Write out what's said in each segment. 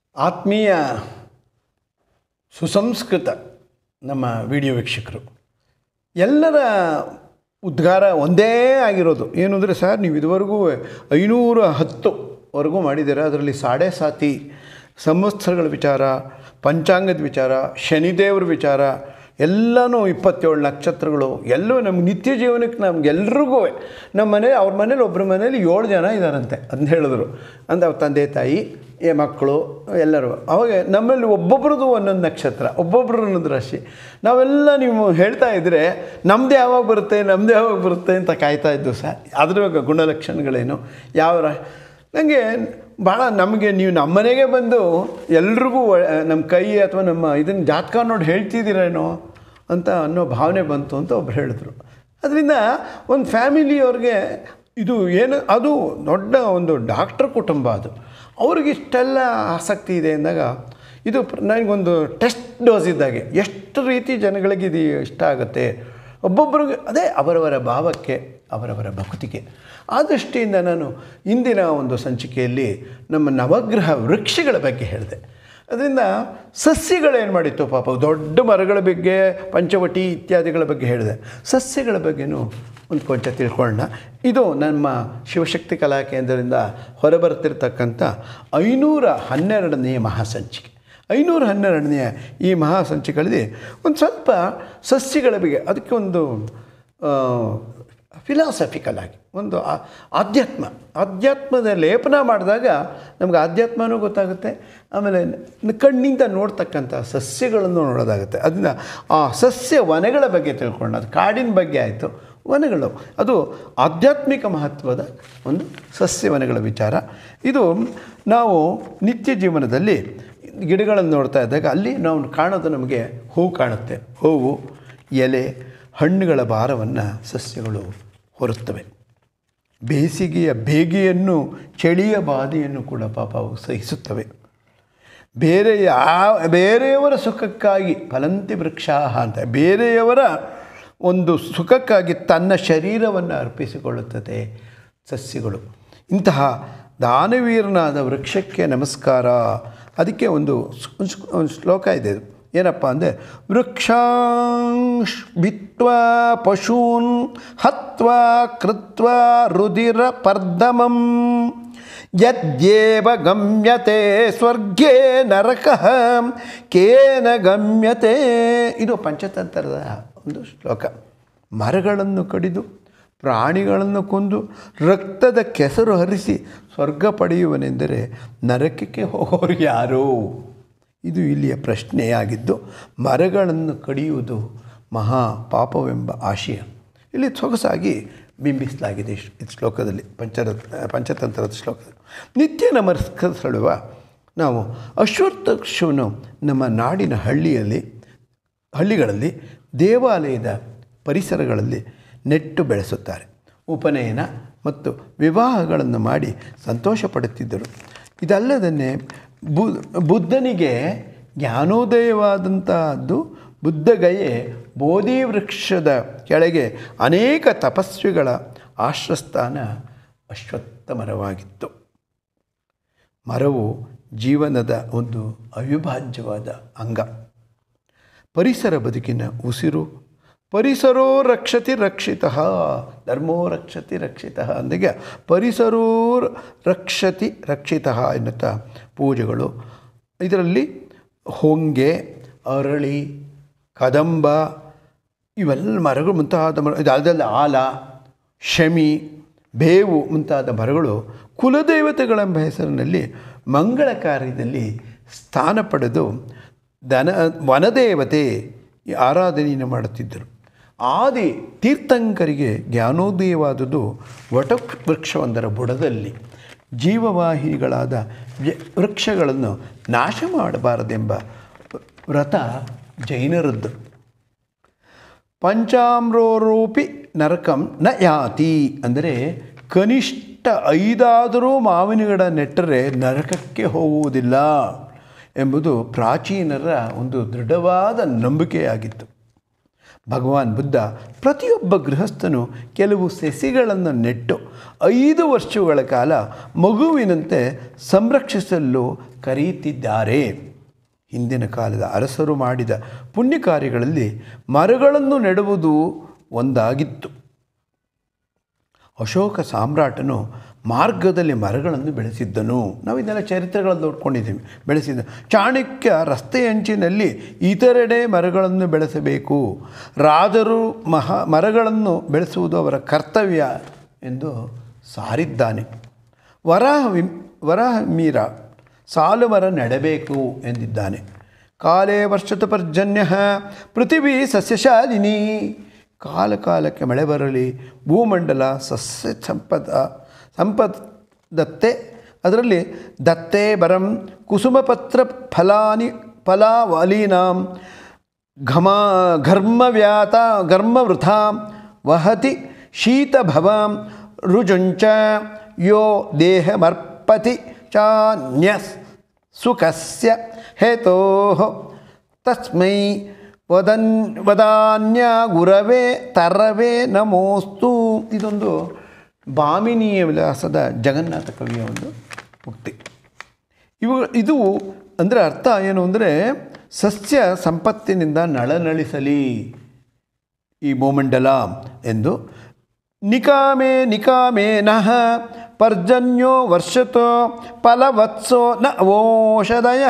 ಆತ್ಮೀಯ ಸುಸಂಸ್ಕೃತ ನಮ್ಮ ವಿಡಿಯೋ ವೀಕ್ಷಕರು ಎಲ್ಲರ ಉದ್ಗಾರ ಒಂದೇ ಆಗಿರೋದು ಏನು ಅಂದರೆ ಸರ್ ನೀವು ಇದುವರೆಗೂ ಐನೂರ ಹತ್ತುವರೆಗೂ ಮಾಡಿದ್ದೀರಾ ಅದರಲ್ಲಿ ಸಾಡೆ ಸಾತಿ ಸಂವತ್ಸರಗಳ ವಿಚಾರ ಪಂಚಾಂಗದ ವಿಚಾರ ಶನಿದೇವ್ರ ವಿಚಾರ ಎಲ್ಲನೂ ಇಪ್ಪತ್ತೇಳು ನಕ್ಷತ್ರಗಳು ಎಲ್ಲವೂ ನಮ್ಮ ನಿತ್ಯ ಜೀವನಕ್ಕೆ ನಮಗೆಲ್ರಿಗೂ ನಮ್ಮ ಮನೇಲಿ ಅವ್ರ ಮನೇಲಿ ಒಬ್ಬರ ಮನೇಲಿ ಏಳು ಜನ ಇದ್ದಾರಂತೆ ಅಂತ ಹೇಳಿದ್ರು ಅಂದರೆ ಅವ್ರ ತಂದೆ ತಾಯಿ ಏ ಮಕ್ಕಳು ಎಲ್ಲರೂ ಅವಾಗ ನಮ್ಮಲ್ಲಿ ಒಬ್ಬೊಬ್ರದ್ದು ಒಂದೊಂದು ನಕ್ಷತ್ರ ಒಬ್ಬೊಬ್ರು ಒಂದೊಂದು ರಾಶಿ ನಾವೆಲ್ಲ ನೀವು ಹೇಳ್ತಾ ಇದ್ದರೆ ನಮ್ಮದು ಯಾವಾಗ ಬರುತ್ತೆ ನಮ್ಮದು ಯಾವಾಗ ಬರುತ್ತೆ ಅಂತ ಕಾಯ್ತಾ ಇದ್ದು ಸರ್ ಅದ್ರ ಗುಣಲಕ್ಷಣಗಳೇನು ಯಾವ ರಾ ನನಗೆ ಭಾಳ ನಮಗೆ ನೀವು ನಮ್ಮ ಮನೆಗೆ ಬಂದು ಎಲ್ರಿಗೂ ನಮ್ಮ ಕೈ ಅಥವಾ ನಮ್ಮ ಇದನ್ನು ಜಾತಕ ನೋಡಿ ಹೇಳ್ತಿದ್ದೀರೇನೋ ಅಂತ ಅನ್ನೋ ಭಾವನೆ ಬಂತು ಅಂತ ಒಬ್ರು ಹೇಳಿದ್ರು ಅದರಿಂದ ಒಂದು ಫ್ಯಾಮಿಲಿಯವ್ರಿಗೆ ಇದು ಏನು ಅದು ದೊಡ್ಡ ಒಂದು ಡಾಕ್ಟ್ರ್ ಕುಟುಂಬ ಅದು ಅವ್ರಿಗೆ ಇಷ್ಟೆಲ್ಲ ಆಸಕ್ತಿ ಇದೆ ಅಂದಾಗ ಇದು ಪ್ರ- ನನಗೊಂದು ಟೆಸ್ಟ್ ಡೋಸ್ ಇದ್ದಾಗೆ ಎಷ್ಟು ರೀತಿ ಜನಗಳಿಗೆ ಇದು ಇಷ್ಟ ಆಗುತ್ತೆ ಒಬ್ಬೊಬ್ಬರಿಗೆ ಅದೇ ಅವರವರ ಭಾವಕ್ಕೆ ಅವರವರ ಭಕ್ತಿಗೆ ಆ ದೃಷ್ಟಿಯಿಂದ ನಾನು ಇಂದಿನ ಒಂದು ಸಂಚಿಕೆಯಲ್ಲಿ ನಮ್ಮ ನವಗ್ರಹ ವೃಕ್ಷಗಳ ಬಗ್ಗೆ ಹೇಳಿದೆ ಅದರಿಂದ ಸಸ್ಯಗಳೇನು ಮಾಡಿತ್ತು ಪಾಪ ದೊಡ್ಡ ಮರಗಳ ಬಗ್ಗೆ ಪಂಚವಟಿ ಇತ್ಯಾದಿಗಳ ಬಗ್ಗೆ ಹೇಳಿದೆ ಸಸ್ಯಗಳ ಬಗ್ಗೆನೂ ಒಂದು ಕೊಂಚ ತಿಳ್ಕೊಳ್ಳೋಣ ಇದು ನಮ್ಮ ಶಿವಶಕ್ತಿ ಕಲಾ ಕೇಂದ್ರದಿಂದ ಹೊರಬರ್ತಿರ್ತಕ್ಕಂಥ ಐನೂರ ಹನ್ನೆರಡನೆಯ ಮಹಾಸಂಚಿಕೆ ಐನೂರ ಹನ್ನೆರಡನೆಯ ಈ ಮಹಾಸಂಚಿಕೆಗಳಲ್ಲಿ ಒಂದು ಸ್ವಲ್ಪ ಸಸ್ಯಗಳ ಬಗ್ಗೆ ಅದಕ್ಕೆ ಒಂದು ಫಿಲಾಸಫಿಕಲ್ ಆಗಿ ಒಂದು ಆ- ಆಧ್ಯಾತ್ಮ ಆಧ್ಯಾತ್ಮದ ಲೇಪನ ಮಾಡಿದಾಗ ನಮ್ಗೆ ಆಧ್ಯಾತ್ಮನೂ ಗೊತ್ತಾಗುತ್ತೆ ಆಮೇಲೆ ನ- ಕಣ್ಣಿಂದ ನೋಡ್ತಕ್ಕಂಥ ಸಸ್ಯಗಳನ್ನು ನೋಡೋದಾಗುತ್ತೆ ಅದರಿಂದ ಆ ಸಸ್ಯ ವನಗಳ ಬಗ್ಗೆ ತಿಳ್ಕೊಳ್ಳೋಣ ಅದು ಕಾಡಿನ ಬಗ್ಗೆ ಆಯಿತು ವನಗಳು ಅದು ಆಧ್ಯಾತ್ಮಿಕ ಮಹತ್ವದ ಒಂದು ಸಸ್ಯವನಗಳ ವಿಚಾರ ಇದು ನಾವು ನಿತ್ಯ ಜೀವನದಲ್ಲಿ ಗಿಡಗಳನ್ನು ನೋಡ್ತಾ ಇದ್ದಾಗ ಅಲ್ಲಿ ನಾವು ಕಾಣೋದು ನಮಗೆ ಹೂವು ಕಾಣುತ್ತೆ ಹೂವು ಎಲೆ ಹಣ್ಣುಗಳ ಭಾರವನ್ನು ಸಸ್ಯಗಳು ಹೊರುತ್ತವೆ ಬೇಸಿಗೆಯ ಬೇಗೆಯನ್ನು ಚಳಿಯ ಬಾಧೆಯನ್ನು ಕೂಡ ಪಾಪ ಅವು ಸಹಿಸುತ್ತವೆ ಬೇರೆ ಯಾವ ಬೇರೆಯವರ ಸುಖಕ್ಕಾಗಿ ಫಲಂತಿ ವೃಕ್ಷಾಹ ಅಂತ ಬೇರೆಯವರ ಒಂದು ಸುಖಕ್ಕಾಗಿ ತನ್ನ ಶರೀರವನ್ನು ಅರ್ಪಿಸಿಕೊಳ್ಳುತ್ತದೆ ಸಸ್ಯಗಳು ಇಂತಹ ದಾನವೀರನಾದ ವೃಕ್ಷಕ್ಕೆ ನಮಸ್ಕಾರ ಅದಕ್ಕೆ ಒಂದು ಸ್- ಒಂದು ಸ್- ಒಂದು ಶ್ಲೋಕ ಇದೆ ಇದು. ಏನಪ್ಪ ಅಂದರೆ ವೃಕ್ಷಾಂಶ್ ಭಿತ್ವಾ ಪಶೂನ್ ಹತ್ವಾ ಕೃತ್ವಾ ರುದಿರ ಪರ್ದಮಂ ಯದ್ಯೇವ ಗಮ್ಯತೆ ಸ್ವರ್ಗೇ ನರಕಃ ಕೇನ ಗಮ್ಯತೆ ಇದು ಪಂಚತಂತ್ರದ ಒಂದು ಶ್ಲೋಕ ಮರಗಳನ್ನು ಕಡಿದು ಪ್ರಾಣಿಗಳನ್ನು ಕೊಂದು ರಕ್ತದ ಕೆಸರು ಹರಿಸಿ ಸ್ವರ್ಗ ಪಡೆಯುವನೆಂದರೆ ನರಕಕ್ಕೆ ಹೋಗೋರು ಯಾರು ಇದು ಇಲ್ಲಿಯ ಪ್ರಶ್ನೆಯಾಗಿದ್ದು ಮರಗಳನ್ನು ಕಡಿಯುವುದು ಮಹಾ ಪಾಪವೆಂಬ ಆಶಯ ಇಲ್ಲಿ ಸೊಗಸಾಗಿ ಬಿಂಬಿಸಲಾಗಿದೆ ಈ ಶ್ಲೋ- ಈ ಶ್ಲೋಕದಲ್ಲಿ ಪಂಚರ ಪಂಚತಂತ್ರದ ಶ್ಲೋಕದಲ್ಲಿ ನಿತ್ಯ ನಮಸ್ಕರಿಸಳುವ ನಾವು ಅಶ್ವತ್ಥಕ್ಷವನ್ನು ನಮ್ಮ ನಾಡಿನ ಹಳ್ಳಿಯಲ್ಲಿ ಹಳ್ಳಿಗಳಲ್ಲಿ ದೇವಾಲಯದ ಪರಿಸರಗಳಲ್ಲಿ ನೆಟ್ಟು ಬೆಳೆಸುತ್ತಾರೆ ಉಪನಯನ ಮತ್ತು ವಿವಾಹಗಳನ್ನು ಮಾಡಿ ಸಂತೋಷ ಪಡುತ್ತಿದ್ದರು ಇದಲ್ಲದನ್ನೇ ಬು ಬುದ್ಧನಿಗೆ ಜ್ಞಾನೋದಯವಾದಂತಹದ್ದು ಬುದ್ಧಗಯೆ ಬೋಧಿ ವೃಕ್ಷದ ಕೆಳಗೆ ಅನೇಕ ತಪಸ್ವಿಗಳ ಆಶ್ರಸ್ಥಾನ ಅಶ್ವತ್ಥ ಮರವಾಗಿತ್ತು ಮರವು ಜೀವನದ ಒಂದು ಅವಿಭಾಜ್ಯವಾದ ಅಂಗ ಪರಿಸರ ಬದುಕಿನ ಉಸಿರು ಪರಿಸರೋ ರಕ್ಷತಿ ರಕ್ಷಿತ ಧರ್ಮೋ ರಕ್ಷತಿ ರಕ್ಷಿತ ಅಂದಾಗ ಪರಿಸರೋ ರಕ್ಷತಿ ರಕ್ಷಿತ ಎನ್ನುತ್ತಾ ಪೂಜೆಗಳು ಇದರಲ್ಲಿ ಹೊಂಗೆ ಅರಳಿ ಕದಂಬ ಇವೆಲ್ಲ ಮರಗಳು ಮುಂತಾದ ಮರ ಇದಲ್ಲದೆ ಆಲ ಶಮಿ ಬೇವು ಮುಂತಾದ ಮರಗಳು ಕುಲದೇವತೆಗಳೆಂಬ ಹೆಸರಿನಲ್ಲಿ ಮಂಗಳ ಕಾರ್ಯದಲ್ಲಿ ಸ್ಥಾನ ಪಡೆದು ದನ ವನದೇವತೆ ಈ ಆರಾಧನೆಯನ್ನು ಮಾಡುತ್ತಿದ್ದರು ಆದಿ ತೀರ್ಥಂಕರಿಗೆ ಜ್ಞಾನೋದಯವಾದುದು ವಟ ವೃಕ್ಷವೊಂದರ ಬುಡದಲ್ಲಿ ಜೀವವಾಹಿಗಳಾದ ವ್ಯ- ವೃಕ್ಷಗಳನ್ನು ನಾಶ ಮಾಡಬಾರದೆಂಬ ವ್ರತ ಜೈನರದ್ದು ಪಂಚಾಮ್ರೋರೂಪಿ ನರಕಂ ನ ಯಾತಿ ಅಂದರೆ ಕನಿಷ್ಠ ಐದಾದರೂ ಮಾವಿನ ಗಿಡ ನೆಟ್ಟರೆ ನರಕಕ್ಕೆ ಹೋಗುವುದಿಲ್ಲ ಎಂಬುದು ಪ್ರಾಚೀನರ ಒಂದು ದೃಢವಾದ ನಂಬಿಕೆಯಾಗಿತ್ತು ಭಗವಾನ್ ಬುದ್ಧ ಪ್ರತಿಯೊಬ್ಬ ಗೃಹಸ್ಥನು ಕೆಲವು ಸಸಿಗಳನ್ನು ನೆಟ್ಟು ಐದು ವರ್ಷಗಳ ಕಾಲ ಮಗುವಿನಂತೆ ಸಂರಕ್ಷಿಸಲು ಕರೆಯುತ್ತಿದ್ದಾರೆ ಹಿಂದಿನ ಕಾಲದ ಅರಸರು ಮಾಡಿದ ಪುಣ್ಯ ಕಾರ್ಯಗಳಲ್ಲಿ ಮರಗಳನ್ನು ನೆಡುವುದು ಒಂದಾಗಿತ್ತು ಅಶೋಕ ಸಾಮ್ರಾಟನು ಮಾರ್ಗದಲ್ಲಿ ಮರಗಳನ್ನು ಬೆಳೆಸಿದ್ದನು ನಾವು ಇದನ್ನೆಲ್ಲ ಚರಿತ್ರೆಗಳನ್ನು ನೋಡ್ಕೊಂಡಿದ್ದೀವಿ ಬೆಳೆಸಿದ್ದ ಚಾಣಕ್ಯ ರಸ್ತೆ ಅಂಚಿನಲ್ಲಿ ಇತರೆಡೆ ಮರಗಳನ್ನು ಬೆಳೆಸಬೇಕು ರಾಜರು ಮಹಾ ಮರಗಳನ್ನು ಬೆಳೆಸುವುದು ಅವರ ಕರ್ತವ್ಯ ಎಂದು ಸಾರಿದ್ದಾನೆ ವರಾಹ ವಿ ವರಾಹ ಮೀರ ಸಾಲು ಮರ ನೆಡಬೇಕು ಎಂದಿದ್ದಾನೆ ಕಾಲೇ ವರ್ಷತ ಪರ್ಜನ್ಯ ಪೃಥಿವಿ ಸಸ್ಯಶಾಲಿನಿ ಕಾಲ ಕಾಲಕ್ಕೆ ಮಳೆ ಬರಲಿ ಭೂಮಂಡಲ ಸಸ್ಯ ಸಂಪದ ಸಂಪದತ್ತೆ ಅದರಲ್ಲಿ ದತ್ತೆ ಬರಂ ಕುಸುಮಪತ್ರ ಫಲಾನಿ ಫಲಾವಲೀನಾಂ ಘಮ ಘರ್ಮವ್ಯಾತ ಘರ್ಮವೃಥಾಂ ವಹತಿ ಶೀತಭವಾಂ ರುಜುಂಚ ಯೋ ದೇಹಮರ್ಪತಿ ಚಾನ್ಯಸ್ ಸುಖಸ್ಯ ಹೇತೋ ತಸ್ಮೈ ವದನ್ ವದಾನ್ಯ ಗುರವೇ ತರವೇ ನಮೋಸ್ತು ಇದೊಂದು ಭಾಮಿನಿಯ ವಿಲಾಸದ ಜಗನ್ನಾಥ ಕವಿಯ ಒಂದು ಉಕ್ತಿ ಇವು ಇದು ಅಂದರೆ ಅರ್ಥ ಏನು ಅಂದರೆ ಸಸ್ಯ ಸಂಪತ್ತಿನಿಂದ ನಳನಳಿಸಲಿ ಈ ಭೂಮಂಡಲ ಎಂದು ನಿಕಾಮೇ ನಿಕಾಮೇ ನಃ ಪರ್ಜನ್ಯೋ ವರ್ಷತೋ ಫಲವತ್ಸೋ ನ ಓಷಧಯ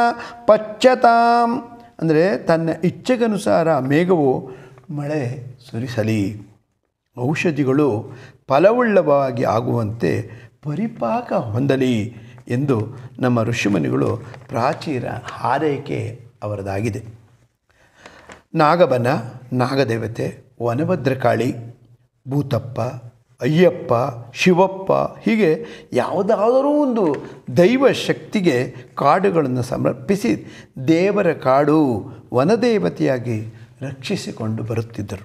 ಪಚ್ಚತಾಂ ಅಂದರೆ ತನ್ನ ಇಚ್ಛೆಗನುಸಾರ ಮೇಘವು ಮಳೆ ಸುರಿಸಲಿ ಔಷಧಿಗಳು ಫಲವುಳ್ಳವಾಗಿ ಆಗುವಂತೆ ಪರಿಪಾಕ ಹೊಂದಲಿ ಎಂದು ನಮ್ಮ ಋಷಿಮುನಿಗಳು ಪ್ರಾಚೀನ ಹಾರೈಕೆ ಅವರದಾಗಿದೆ ನಾಗಬನ ನಾಗದೇವತೆ ವನಭದ್ರಕಾಳಿ ಭೂತಪ್ಪ ಅಯ್ಯಪ್ಪ ಶಿವಪ್ಪ ಹೀಗೆ ಯಾವುದಾದರೂ ಒಂದು ದೈವ ಶಕ್ತಿಗೆ ಕಾಡುಗಳನ್ನು ಸಮರ್ಪಿಸಿ ದೇವರ ಕಾಡು ವನದೇವತೆಯಾಗಿ ರಕ್ಷಿಸಿಕೊಂಡು ಬರುತ್ತಿದ್ದರು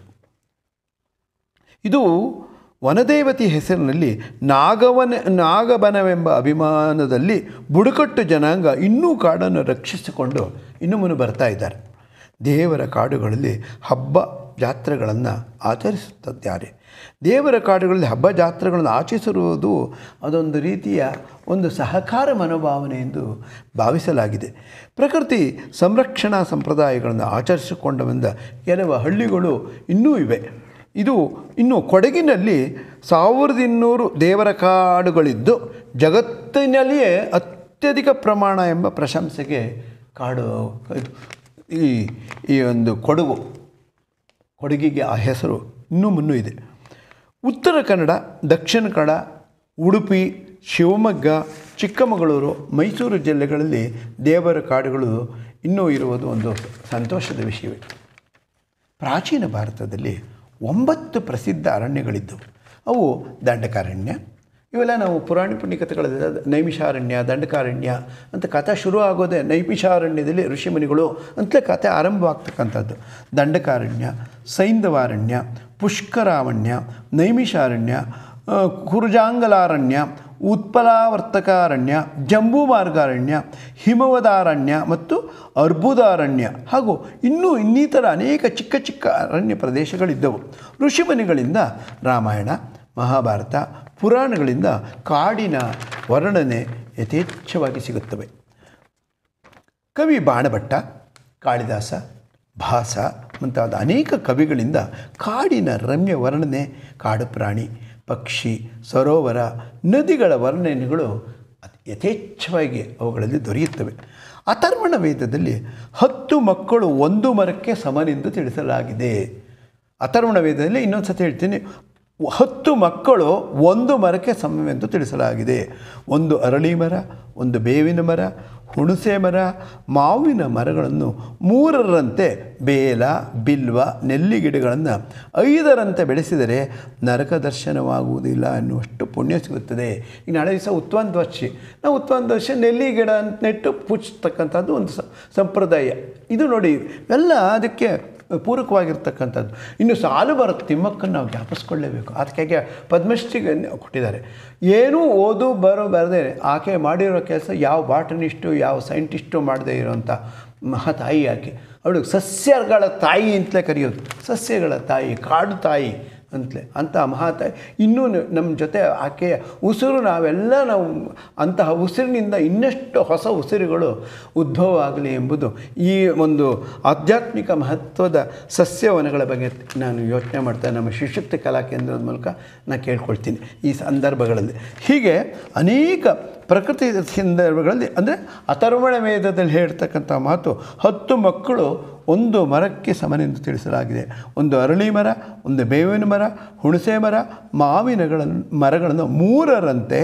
ಇದು ವನದೇವತಿ ಹೆಸರಿನಲ್ಲಿ ನಾಗವನ ನಾಗಬನವೆಂಬ ಅಭಿಮಾನದಲ್ಲಿ ಬುಡಕಟ್ಟು ಜನಾಂಗ ಇನ್ನೂ ಕಾಡನ್ನು ರಕ್ಷಿಸಿಕೊಂಡು ಇನ್ನು ಮುನ್ನು ಬರ್ತಾ ಇದ್ದಾರೆ ದೇವರ ಕಾಡುಗಳಲ್ಲಿ ಹಬ್ಬ ಜಾತ್ರೆಗಳನ್ನು ಆಚರಿಸುತ್ತಿದ್ದಾರೆ ದೇವರ ಕಾಡುಗಳಲ್ಲಿ ಹಬ್ಬ ಜಾತ್ರೆಗಳನ್ನು ಆಚರಿಸಿರುವುದು ಅದೊಂದು ರೀತಿಯ ಒಂದು ಸಹಕಾರ ಮನೋಭಾವನೆ ಎಂದು ಭಾವಿಸಲಾಗಿದೆ ಪ್ರಕೃತಿ ಸಂರಕ್ಷಣಾ ಸಂಪ್ರದಾಯಗಳನ್ನು ಆಚರಿಸಿಕೊಂಡು ಬಂದ ಕೆಲವು ಹಳ್ಳಿಗಳು ಇನ್ನೂ ಇವೆ ಇದು ಇನ್ನು ಕೊಡಗಿನಲ್ಲಿ ಸಾವಿರದ ಇನ್ನೂರು ದೇವರ ಕಾಡುಗಳಿದ್ದು ಜಗತ್ತಿನಲ್ಲಿಯೇ ಅತ್ಯಧಿಕ ಪ್ರಮಾಣ ಎಂಬ ಪ್ರಶಂಸೆಗೆ ಕಾಡು ಈ ಈ ಒಂದು ಕೊಡಗು ಕೊಡಗಿಗೆ ಆ ಹೆಸರು ಇನ್ನೂ ಮುನ್ನೂ ಇದೆ ಉತ್ತರ ಕನ್ನಡ ದಕ್ಷಿಣ ಕನ್ನಡ ಉಡುಪಿ ಶಿವಮೊಗ್ಗ ಚಿಕ್ಕಮಗಳೂರು ಮೈಸೂರು ಜಿಲ್ಲೆಗಳಲ್ಲಿ ದೇವರ ಕಾಡುಗಳು ಇನ್ನೂ ಇರುವುದು ಒಂದು ಸಂತೋಷದ ವಿಷಯವೇ ಪ್ರಾಚೀನ ಭಾರತದಲ್ಲಿ ಒಂಬತ್ತು ಪ್ರಸಿದ್ಧ ಅರಣ್ಯಗಳಿದ್ದವು ಅವು ದಂಡಕಾರಣ್ಯ ಇವೆಲ್ಲ ನಾವು ಪುರಾಣ ಪುಣ್ಯಕಥೆಗಳಲ್ಲಿ ನೈಮಿಷಾರಣ್ಯ ದಂಡಕಾರಣ್ಯ ಅಂತ ಕಥೆ ಶುರು ಆಗೋದೇ ನೈಮಿಷಾರಣ್ಯದಲ್ಲಿ ಋಷಿಮುನಿಗಳು ಅಂತಲೇ ಕಥೆ ಆರಂಭವಾಗ್ತಕ್ಕಂಥದ್ದು ದಂಡಕಾರಣ್ಯ ಸೈಂಧವಾರಣ್ಯ ಪುಷ್ಕರಾವಣ್ಯ ನೈಮಿಷಾರಣ್ಯ ಆ, ಕುರುಜಾಂಗಲಾರಣ್ಯ ಉತ್ಪಲಾವರ್ತಕಾರಣ್ಯ ಜಂಬೂ ಮಾರ್ಗಾರಣ್ಯ ಹಿಮವದಾರಣ್ಯ ಮತ್ತು ಅರ್ಬುದಾರಣ್ಯ ಹಾಗೂ ಇನ್ನೂ ಇನ್ನಿತರ ಅನೇಕ ಚಿಕ್ಕ ಚಿಕ್ಕ ಅರಣ್ಯ ಪ್ರದೇಶಗಳಿದ್ದವು ಋಷಿಮುನಿಗಳಿಂದ ರಾಮಾಯಣ ಮಹಾಭಾರತ ಪುರಾಣಗಳಿಂದ ಕಾಡಿನ ವರ್ಣನೆ ಯಥೇಚ್ಛವಾಗಿ ಸಿಗುತ್ತವೆ ಕವಿ ಬಾಣಭಟ್ಟ ಕಾಳಿದಾಸ ಭಾಸ ಮುಂತಾದ ಅನೇಕ ಕವಿಗಳಿಂದ ಕಾಡಿನ ರಮ್ಯ ವರ್ಣನೆ ಕಾಡು ಪ್ರಾಣಿ ಪಕ್ಷಿ ಸರೋವರ ನದಿಗಳ ವರ್ಣನೆಗಳು ಅತ್- ಯಥೇಚ್ಛವಾಗಿ ಅವುಗಳಲ್ಲಿ ದೊರೆಯುತ್ತವೆ ಅಥರ್ವಣ ವೇದದಲ್ಲಿ ಹತ್ತು ಮಕ್ಕಳು ಒಂದು ಮರಕ್ಕೆ ಸಮನೆಂದು ತಿಳಿಸಲಾಗಿದೆ ಅಥರ್ವಣ ವೇದದಲ್ಲಿ ಇನ್ನೊಂದು ಸತಿ ಹೇಳ್ತೀನಿ ಹತ್ತು ಮಕ್ಕಳು ಒಂದು ಮರಕ್ಕೆ ಸಮವೆಂದು ತಿಳಿಸಲಾಗಿದೆ ಒಂದು ಅರಳಿ ಮರ ಒಂದು ಬೇವಿನ ಮರ ಹುಣಸೆ ಮರ ಮಾವಿನ ಮರಗಳನ್ನು ಮೂರರಂತೆ ಬೇಲ ಬಿಲ್ವ ನೆಲ್ಲಿಗಿಡಗಳನ್ನು ಐದರಂತೆ ಬೆಳೆಸಿದರೆ ನರಕ ದರ್ಶನವಾಗುವುದಿಲ್ಲ ಅನ್ನುವಷ್ಟು ಪುಣ್ಯ ಸಿಗುತ್ತದೆ ಈಗ ನಾಳೆ ದಿವಸ ಉತ್ವಂದ್ವರ್ಷಿ ನಾವು ಉತ್ವಂದ್ವರ್ಷಿ ನೆಲ್ಲಿ ಗಿಡ ಅಂತ ನೆಟ್ಟು ಪೂಜಿಸ್ತಕ್ಕಂಥದ್ದು ಒಂದು ಸ- ಸಂಪ್ರದಾಯ ಇದು ನೋಡಿ ಎಲ್ಲ ಅದಕ್ಕೆ ಪೂರಕವಾಗಿರ್ತಕ್ಕಂಥದ್ದು ಇನ್ನು ಸಾಲು ಬರುತ್ತೆ ತಿಮ್ಮಕ್ಕನ್ನು ನಾವು ಜ್ಞಾಪಿಸ್ಕೊಳ್ಳೇಬೇಕು ಅದಕ್ಕೆ ಪದ್ಮಶ್ರೀಗೆ ಕೊಟ್ಟಿದ್ದಾರೆ ಏನೂ ಓದು ಬರೋ ಬರದೆ ಆಕೆ ಮಾಡಿರೋ ಕೆಲಸ ಯಾವ ಬಾಟನಿಸ್ಟು ಯಾವ ಸೈಂಟಿಸ್ಟು ಮಾಡದೇ ಇರೋಂಥ ಮಹಾತಾಯಿ ಆಕೆ ಅವಳು ಸಸ್ಯಗಳ ತಾಯಿ ಅಂತಲೇ ಕರೆಯೋದು ಸಸ್ಯಗಳ ತಾಯಿ ಕಾಡು ತಾಯಿ ಅಂತಲೇ ಅಂಥ ಮಹಾತಾಯಿ ಇನ್ನೂ ನ- ನಮ್ಮ ಜೊತೆ ಆಕೆಯ ಉಸಿರು ನಾವೆಲ್ಲ ನಾವು ಅಂತಹ ಉಸಿರಿನಿಂದ ಇನ್ನಷ್ಟು ಹೊಸ ಉಸಿರುಗಳು ಉದ್ಭವ ಆಗಲಿ ಎಂಬುದು ಈ ಒಂದು ಆಧ್ಯಾತ್ಮಿಕ ಮಹತ್ವದ ಸಸ್ಯವನಗಳ ಬಗ್ಗೆ ನಾನು ಯೋಚನೆ ಮಾಡ್ತಾ ನಮ್ಮ ಶಿಶುಕ್ತಿ ಕಲಾ ಕೇಂದ್ರದ ಮೂಲಕ ನಾನು ಕೇಳ್ಕೊಳ್ತೀನಿ ಈ ಸಂದರ್ಭಗಳಲ್ಲಿ ಹೀಗೆ ಅನೇಕ ಪ್ರಕೃತಿ ಸಂದರ್ಭಗಳಲ್ಲಿ ಅಂದರೆ ಅಥರ್ವಣ ವೇದದಲ್ಲಿ ಹೇಳ್ತಕ್ಕಂಥ ಮಾತು ಹತ್ತು ಮಕ್ಕಳು ಒಂದು ಮರಕ್ಕೆ ಸಮನೆಂದು ತಿಳಿಸಲಾಗಿದೆ ಒಂದು ಅರಳಿ ಮರ ಒಂದು ಬೇವಿನ ಮರ ಹುಣಸೆ ಮರ ಮಾವಿನಗಳನ್ನು ಮರಗಳನ್ನು ಮೂರರಂತೆ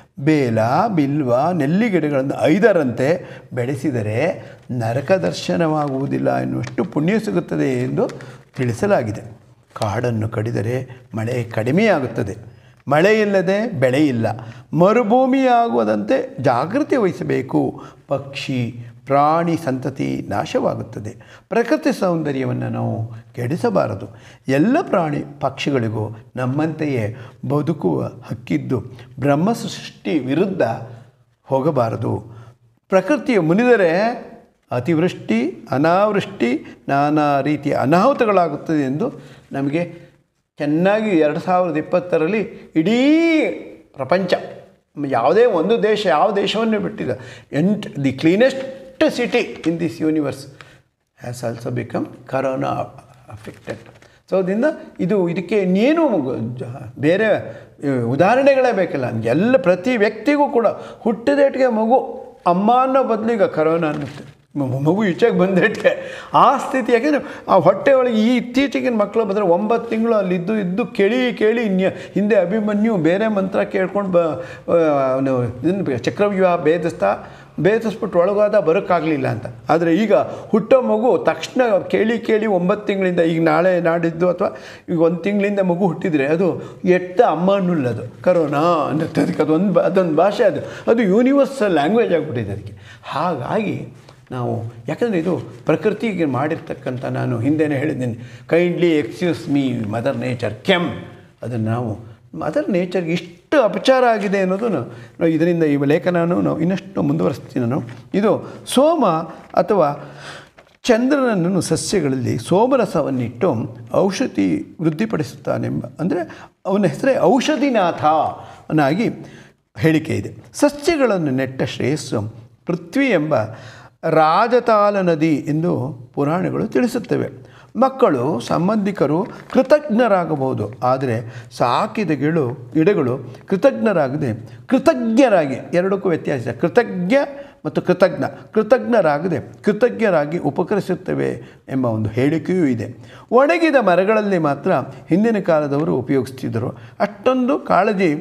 ಬೇಲ ಬಿಲ್ವ ನೆಲ್ಲಿಗಿಡಗಳನ್ನು ಐದರಂತೆ ಬೆಳೆಸಿದರೆ ನರಕ ದರ್ಶನವಾಗುವುದಿಲ್ಲ ಎನ್ನುವಷ್ಟು ಪುಣ್ಯ ಸಿಗುತ್ತದೆ ಎಂದು ತಿಳಿಸಲಾಗಿದೆ ಕಾಡನ್ನು ಕಡಿದರೆ ಮಳೆ ಕಡಿಮೆಯಾಗುತ್ತದೆ ಮಳೆ ಇಲ್ಲದೆ ಬೆಳೆ ಇಲ್ಲ ಮರುಭೂಮಿಯಾಗುವುದಂತೆ ಜಾಗೃತಿ ವಹಿಸಬೇಕು ಪಕ್ಷಿ ಪ್ರಾಣಿ ಸಂತತಿ ನಾಶವಾಗುತ್ತದೆ ಪ್ರಕೃತಿ ಸೌಂದರ್ಯವನ್ನು ನಾವು ಕೆಡಿಸಬಾರದು ಎಲ್ಲ ಪ್ರಾಣಿ ಪಕ್ಷಿಗಳಿಗೂ ನಮ್ಮಂತೆಯೇ ಬದುಕುವ ಹಕ್ಕಿದ್ದು ಬ್ರಹ್ಮ ಸೃಷ್ಟಿ ವಿರುದ್ಧ ಹೋಗಬಾರದು ಪ್ರಕೃತಿಯು ಮುನಿದರೆ ಅತಿವೃಷ್ಟಿ ಅನಾವೃಷ್ಟಿ ನಾನಾ ರೀತಿಯ ಅನಾಹುತಗಳಾಗುತ್ತದೆ ಎಂದು ನಮಗೆ ಚೆನ್ನಾಗಿ ಎರಡು ಸಾವಿರದ ಇಪ್ಪತ್ತರಲ್ಲಿ ಇಡೀ ಪ್ರಪಂಚ ಯಾವುದೇ ಒಂದು ದೇಶ ಯಾವ ದೇಶವನ್ನು ಬಿಟ್ಟಿಲ್ಲ and the cleanest city in this universe has also become corona affected so ಅದರಿಂದ ಇದು ಇದಕ್ಕೆ ಇನ್ನೇನು ಜ- ಬೇರೆ ಆ, ಉದಾಹರಣೆಗಳೇ ಬೇಕಿಲ್ಲ ಎಲ್ಲ ಪ್ರತಿ ವ್ಯಕ್ತಿಗೂ ಕೂಡ ಹುಟ್ಟಿದೇಟಿಗೆ ಮಗು ಅಮ್ಮ ಅನ್ನೋ ಬದಲು ಈಗ ಕರೋನಾ ಅನ್ನುತ್ತೆ ಮ- ಮಗು ಈಚೆಗೆ ಬಂದೇಟಿಗೆ ಆ ಸ್ಥಿತಿ ಯಾಕೆಂದರೆ ಆ ಹೊಟ್ಟೆ ಒಳಗೆ ಈ ಇತ್ತೀಚೆಗಿನ ಮಕ್ಕಳು ಬಂದರೆ ಒಂಬತ್ತು ತಿಂಗಳು ಅಲ್ಲಿದ್ದು ಇದ್ದು ಕೇಳಿ ಕೇಳಿ ಇನ್ಯ ಹಿಂದೆ ಅಭಿಮನ್ಯು ಬೇರೆ ಮಂತ್ರ ಕೇಳ್ಕೊಂಡು ಬ ಅವನು ಇದನ್ನು ಚಕ್ರವ್ಯೂಹ ಭೇದಿಸ್ತಾ ಭೇದಿಸ್ಬಿಟ್ಟು ಒಳಗಾದ ಬರೋಕ್ಕಾಗಲಿಲ್ಲ ಅಂತ ಆದರೆ ಈಗ ಹುಟ್ಟೋ ಮಗು ತಕ್ಷಣ ಕೇಳಿ ಕೇಳಿ ಒಂಬತ್ತು ತಿಂಗಳಿಂದ ಈಗ ನಾಳೆ ನಾಡಿದ್ದು ಅಥವಾ ಈಗ ಒಂದು ತಿಂಗಳಿಂದ ಮಗು ಹುಟ್ಟಿದರೆ ಅದು ಎಟ್ಟ ಅಮ್ಮ ಅನ್ನುಲ್ಲದು ಕರೋನಾ ಅನ್ನತ್ತೆ ಅದಕ್ಕೆ ಅದೊಂದು ಬ- ಅದೊಂದು ಭಾಷೆ ಅದು ಅದು ಯೂನಿವರ್ಸಲ್ ಲ್ಯಾಂಗ್ವೇಜ್ ಆಗಿಬಿಟ್ಟಿದೆ ಅದಕ್ಕೆ ಹಾಗಾಗಿ ನಾವು ಯಾಕಂದರೆ ಇದು ಪ್ರಕೃತಿಗೆ ಮಾಡಿರ್ತಕ್ಕಂಥ ನಾನು ಹಿಂದೆನೇ ಹೇಳಿದ್ದೀನಿ kindly excuse me mother nature ಕೆಮ್ ಅದನ್ನು ನಾವು ಮದರ್ ನೇಚರ್ಗೆ ಇಷ್ಟು ಅಪಚಾರ ಆಗಿದೆ ಅನ್ನೋದನ್ನು ನಾವು ಇದರಿಂದ ಈ ಲೇಖನವನ್ನು ನಾವು ಇನ್ನಷ್ಟು ಮುಂದುವರಿಸ್ತೀನಿ ನಾನು ಇದು ಸೋಮ ಅಥವಾ ಚಂದ್ರನನ್ನು ಸಸ್ಯಗಳಲ್ಲಿ ಸೋಮರಸವನ್ನಿಟ್ಟು ಔಷಧಿ ವೃದ್ಧಿಪಡಿಸುತ್ತಾನೆಂಬ ಅಂದರೆ ಅವನ ಹೆಸರೇ ಔಷಧಿನಾಥ ಅನ್ನಾಗಿ ಹೇಳಿಕೆ ಇದೆ ಸಸ್ಯಗಳನ್ನು ನೆಟ್ಟ ಶ್ರೇಯಸ್ಸು ಪೃಥ್ವಿ ಎಂಬ ರಾಜತಾಲ ನದಿ ಎಂದು ಪುರಾಣಗಳು ತಿಳಿಸುತ್ತವೆ ಮಕ್ಕಳು ಸಂಬಂಧಿಕರು ಕೃತಜ್ಞರಾಗಬಹುದು ಆದರೆ ಸಾಕಿದ ಗಿಳು ಗಿಡಗಳು ಕೃತಜ್ಞರಾಗದೆ ಕೃತಜ್ಞರಾಗಿ ಎರಡಕ್ಕೂ ವ್ಯತ್ಯಾಸ ಇದೆ. ಕೃತಜ್ಞ ಮತ್ತು ಕೃತಜ್ಞ ಕೃತಜ್ಞರಾಗದೆ ಕೃತಜ್ಞರಾಗಿ ಉಪಕರಿಸುತ್ತವೆ ಎಂಬ ಒಂದು ಹೇಳಿಕೆಯೂ ಇದೆ ಒಣಗಿದ ಮರಗಳಲ್ಲಿ ಮಾತ್ರ ಹಿಂದಿನ ಕಾಲದವರು ಉಪಯೋಗಿಸ್ತಿದ್ದರು ಅಷ್ಟೊಂದು ಕಾಳಜಿ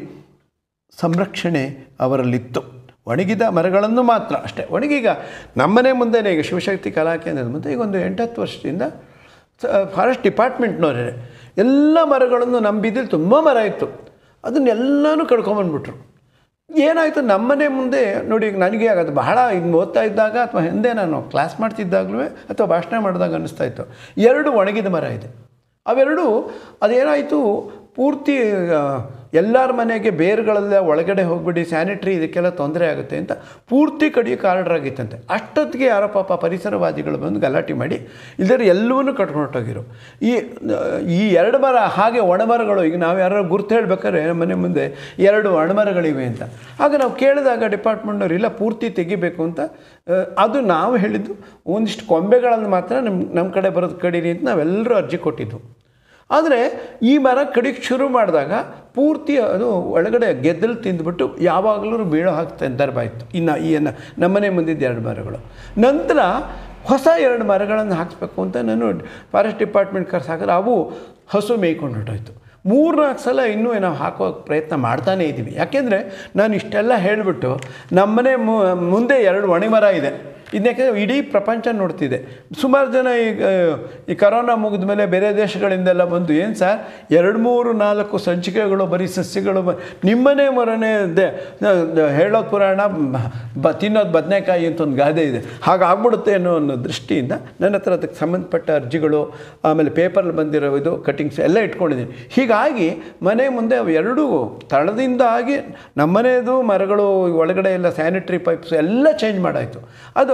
ಸಂರಕ್ಷಣೆ ಅವರಲ್ಲಿತ್ತು ಒಣಗಿದ ಮರಗಳನ್ನು ಮಾತ್ರ ಅಷ್ಟೇ ಒಣಗೀಗ ನಮ್ಮನೆ ಮುಂದೆನೇ ಈಗ ಶಿವಶಕ್ತಿ ಕಲಾ ಕೇಂದ್ರದ ಮುಂದೆ ಈಗ ಒಂದು ಎಂಟತ್ತು ವರ್ಷದಿಂದ ಫಾರೆಸ್ಟ್ ಡಿಪಾರ್ಟ್ಮೆಂಟ್ನವರೇ ಎಲ್ಲ ಮರಗಳನ್ನು ನಮ್ಮ ಬೀದಿಲಿ ತುಂಬ ಮರ ಇತ್ತು ಅದನ್ನೆಲ್ಲನೂ ಕಡ್ಕೊಂಬಂದ್ಬಿಟ್ರು ಏನಾಯಿತು ನಮ್ಮನೆ ಮುಂದೆ ನೋಡಿ ಈಗ ನನಗೆ ಅದು ಬಹಳ ಇನ್ನು ಓದ್ತಾ ಇದ್ದಾಗ ಅಥವಾ ಹಿಂದೆ ನಾನು ಕ್ಲಾಸ್ ಮಾಡ್ತಿದ್ದಾಗಲೂ ಅಥವಾ ಭಾಷಣ ಮಾಡಿದಾಗ ಅನ್ನಿಸ್ತಾ ಇತ್ತು ಎರಡು ಒಣಗಿದ ಮರ ಇದೆ ಅವೆರಡು ಅದೇನಾಯಿತು ಪೂರ್ತಿ ಆ, ಎಲ್ಲರ ಮನೆಗೆ ಬೇರುಗಳೆಲ್ಲ ಒಳಗಡೆ ಹೋಗ್ಬಿಟ್ಟು ಸ್ಯಾನಿಟ್ರಿ ಇದಕ್ಕೆಲ್ಲ ತೊಂದರೆ ಆಗುತ್ತೆ ಅಂತ ಪೂರ್ತಿ ಕಡಿಯೋಕೆ ಆರ್ಡರ್ ಆಗಿತ್ತಂತೆ ಅಷ್ಟೊತ್ತಿಗೆ ಯಾರೋ ಪಾಪ ಪರಿಸರವಾದಿಗಳು ಬಂದು ಗಲಾಟೆ ಮಾಡಿ ಇಲ್ಲದ್ರೆ ಎಲ್ಲವನ್ನೂ ಕಟ್ಕೊಂಡು ಹೊರಟೋಗಿರು ಈ ಈ ಎರಡು ಮರ ಹಾಗೆ ಒಣಮರಗಳು ಈಗ ನಾವು ಯಾರು ಗುರ್ತು ಹೇಳ್ಬೇಕಾದ್ರೆ ನಮ್ಮ ಮನೆ ಮುಂದೆ ಎರಡು ಒಣಮರಗಳಿವೆ ಅಂತ ಆಗ ನಾವು ಕೇಳಿದಾಗ ಡಿಪಾರ್ಟ್ಮೆಂಟ್ನವ್ರು ಇಲ್ಲ ಪೂರ್ತಿ ತೆಗಿಬೇಕು ಅಂತ ಆ, ಅದು ನಾವು ಹೇಳಿದ್ದು ಒಂದಿಷ್ಟು ಕೊಂಬೆಗಳನ್ನು ಮಾತ್ರ ನಮ್ಮ ನಮ್ಮ ಕಡೆ ಬರೋದು ಕಡೀರಿ ಅಂತ ನಾವೆಲ್ಲರೂ ಅರ್ಜಿ ಕೊಟ್ಟಿದ್ದು ಆದರೆ ಈ ಮರ ಕಡಿಗೆ ಶುರು ಮಾಡಿದಾಗ ಪೂರ್ತಿ ಅದು ಒಳಗಡೆ ಗೆದ್ದಲು ತಿಂದುಬಿಟ್ಟು ಯಾವಾಗಲೂ ಬೀಳೋ ಹಾಕಿ ಸಂದರ್ಭ ಇತ್ತು ಇನ್ನು ಈ ನ- ನಮ್ಮನೆ ಮುಂದಿದ್ದ ಎರಡು ಮರಗಳು ನಂತರ ಹೊಸ ಎರಡು ಮರಗಳನ್ನು ಹಾಕಿಸ್ಬೇಕು ಅಂತ ನಾನು ಫಾರೆಸ್ಟ್ ಡಿಪಾರ್ಟ್ಮೆಂಟ್ ಕರ್ಸಾಕಿದ್ರೆ ಅವು ಹಸು ಮೇಯ್ಕೊಂಡು ಹೊರಟೋಯ್ತು ಮೂರ್ನಾಲ್ಕು ಸಲ ಇನ್ನೂ ನಾವು ಹಾಕೋ ಪ್ರಯತ್ನ ಮಾಡ್ತಾನೇ ಇದ್ದೀವಿ ಯಾಕೆಂದರೆ ನಾನು ಇಷ್ಟೆಲ್ಲ ಹೇಳಿಬಿಟ್ಟು ನಮ್ಮನೆ ಮು- ಮುಂದೆ ಎರಡು ಒಣಮರ ಇದೆ ಇದಕ್ಕೆ ಇಡೀ ಪ್ರಪಂಚ ನೋಡ್ತಿದೆ ಸುಮಾರು ಜನ ಈಗ ಈ ಕರೋನಾ ಮುಗಿದ ಮೇಲೆ ಬೇರೆ ದೇಶಗಳಿಂದೆಲ್ಲ ಬಂದು ಏನು ಸರ್ ಎರಡು ಮೂರು ನಾಲ್ಕು ಸಂಚಿಕೆಗಳು ಬರೀ ಸಸ್ಯಗಳು ಬ ನಿಮ್ಮನೆ ಮರನೇ ದೆ ದ- ಹೇಳೋ ಪುರಾಣ ಬ ತಿನ್ನೋದು ಬದನೆಕಾಯಿ ಅಂತ ಒಂದು ಗಾದೆ ಇದೆ ಹಾಗಾಗ್ಬಿಡುತ್ತೆ ಅನ್ನೋ ಒಂದು ದೃಷ್ಟಿಯಿಂದ ನನ್ನ ಹತ್ರ ಅದಕ್ಕೆ ಸಂಬಂಧಪಟ್ಟ ಅರ್ಜಿಗಳು ಆಮೇಲೆ ಪೇಪರಲ್ಲಿ ಬಂದಿರೋ ಇದು ಕಟಿಂಗ್ಸ್ ಎಲ್ಲ ಇಟ್ಕೊಂಡಿದ್ದೀನಿ ಹೀಗಾಗಿ ಮನೆ ಮುಂದೆ ಅವು ಎರಡೂ ತಳದಿಂದ ಆಗಿ ನಮ್ಮನೇದು ಮರಗಳು ಒಳಗಡೆ ಎಲ್ಲ ಸ್ಯಾನಿಟ್ರಿ ಪೈಪ್ಸ್ ಎಲ್ಲ ಚೇಂಜ್ ಮಾಡಾಯಿತು ಅದು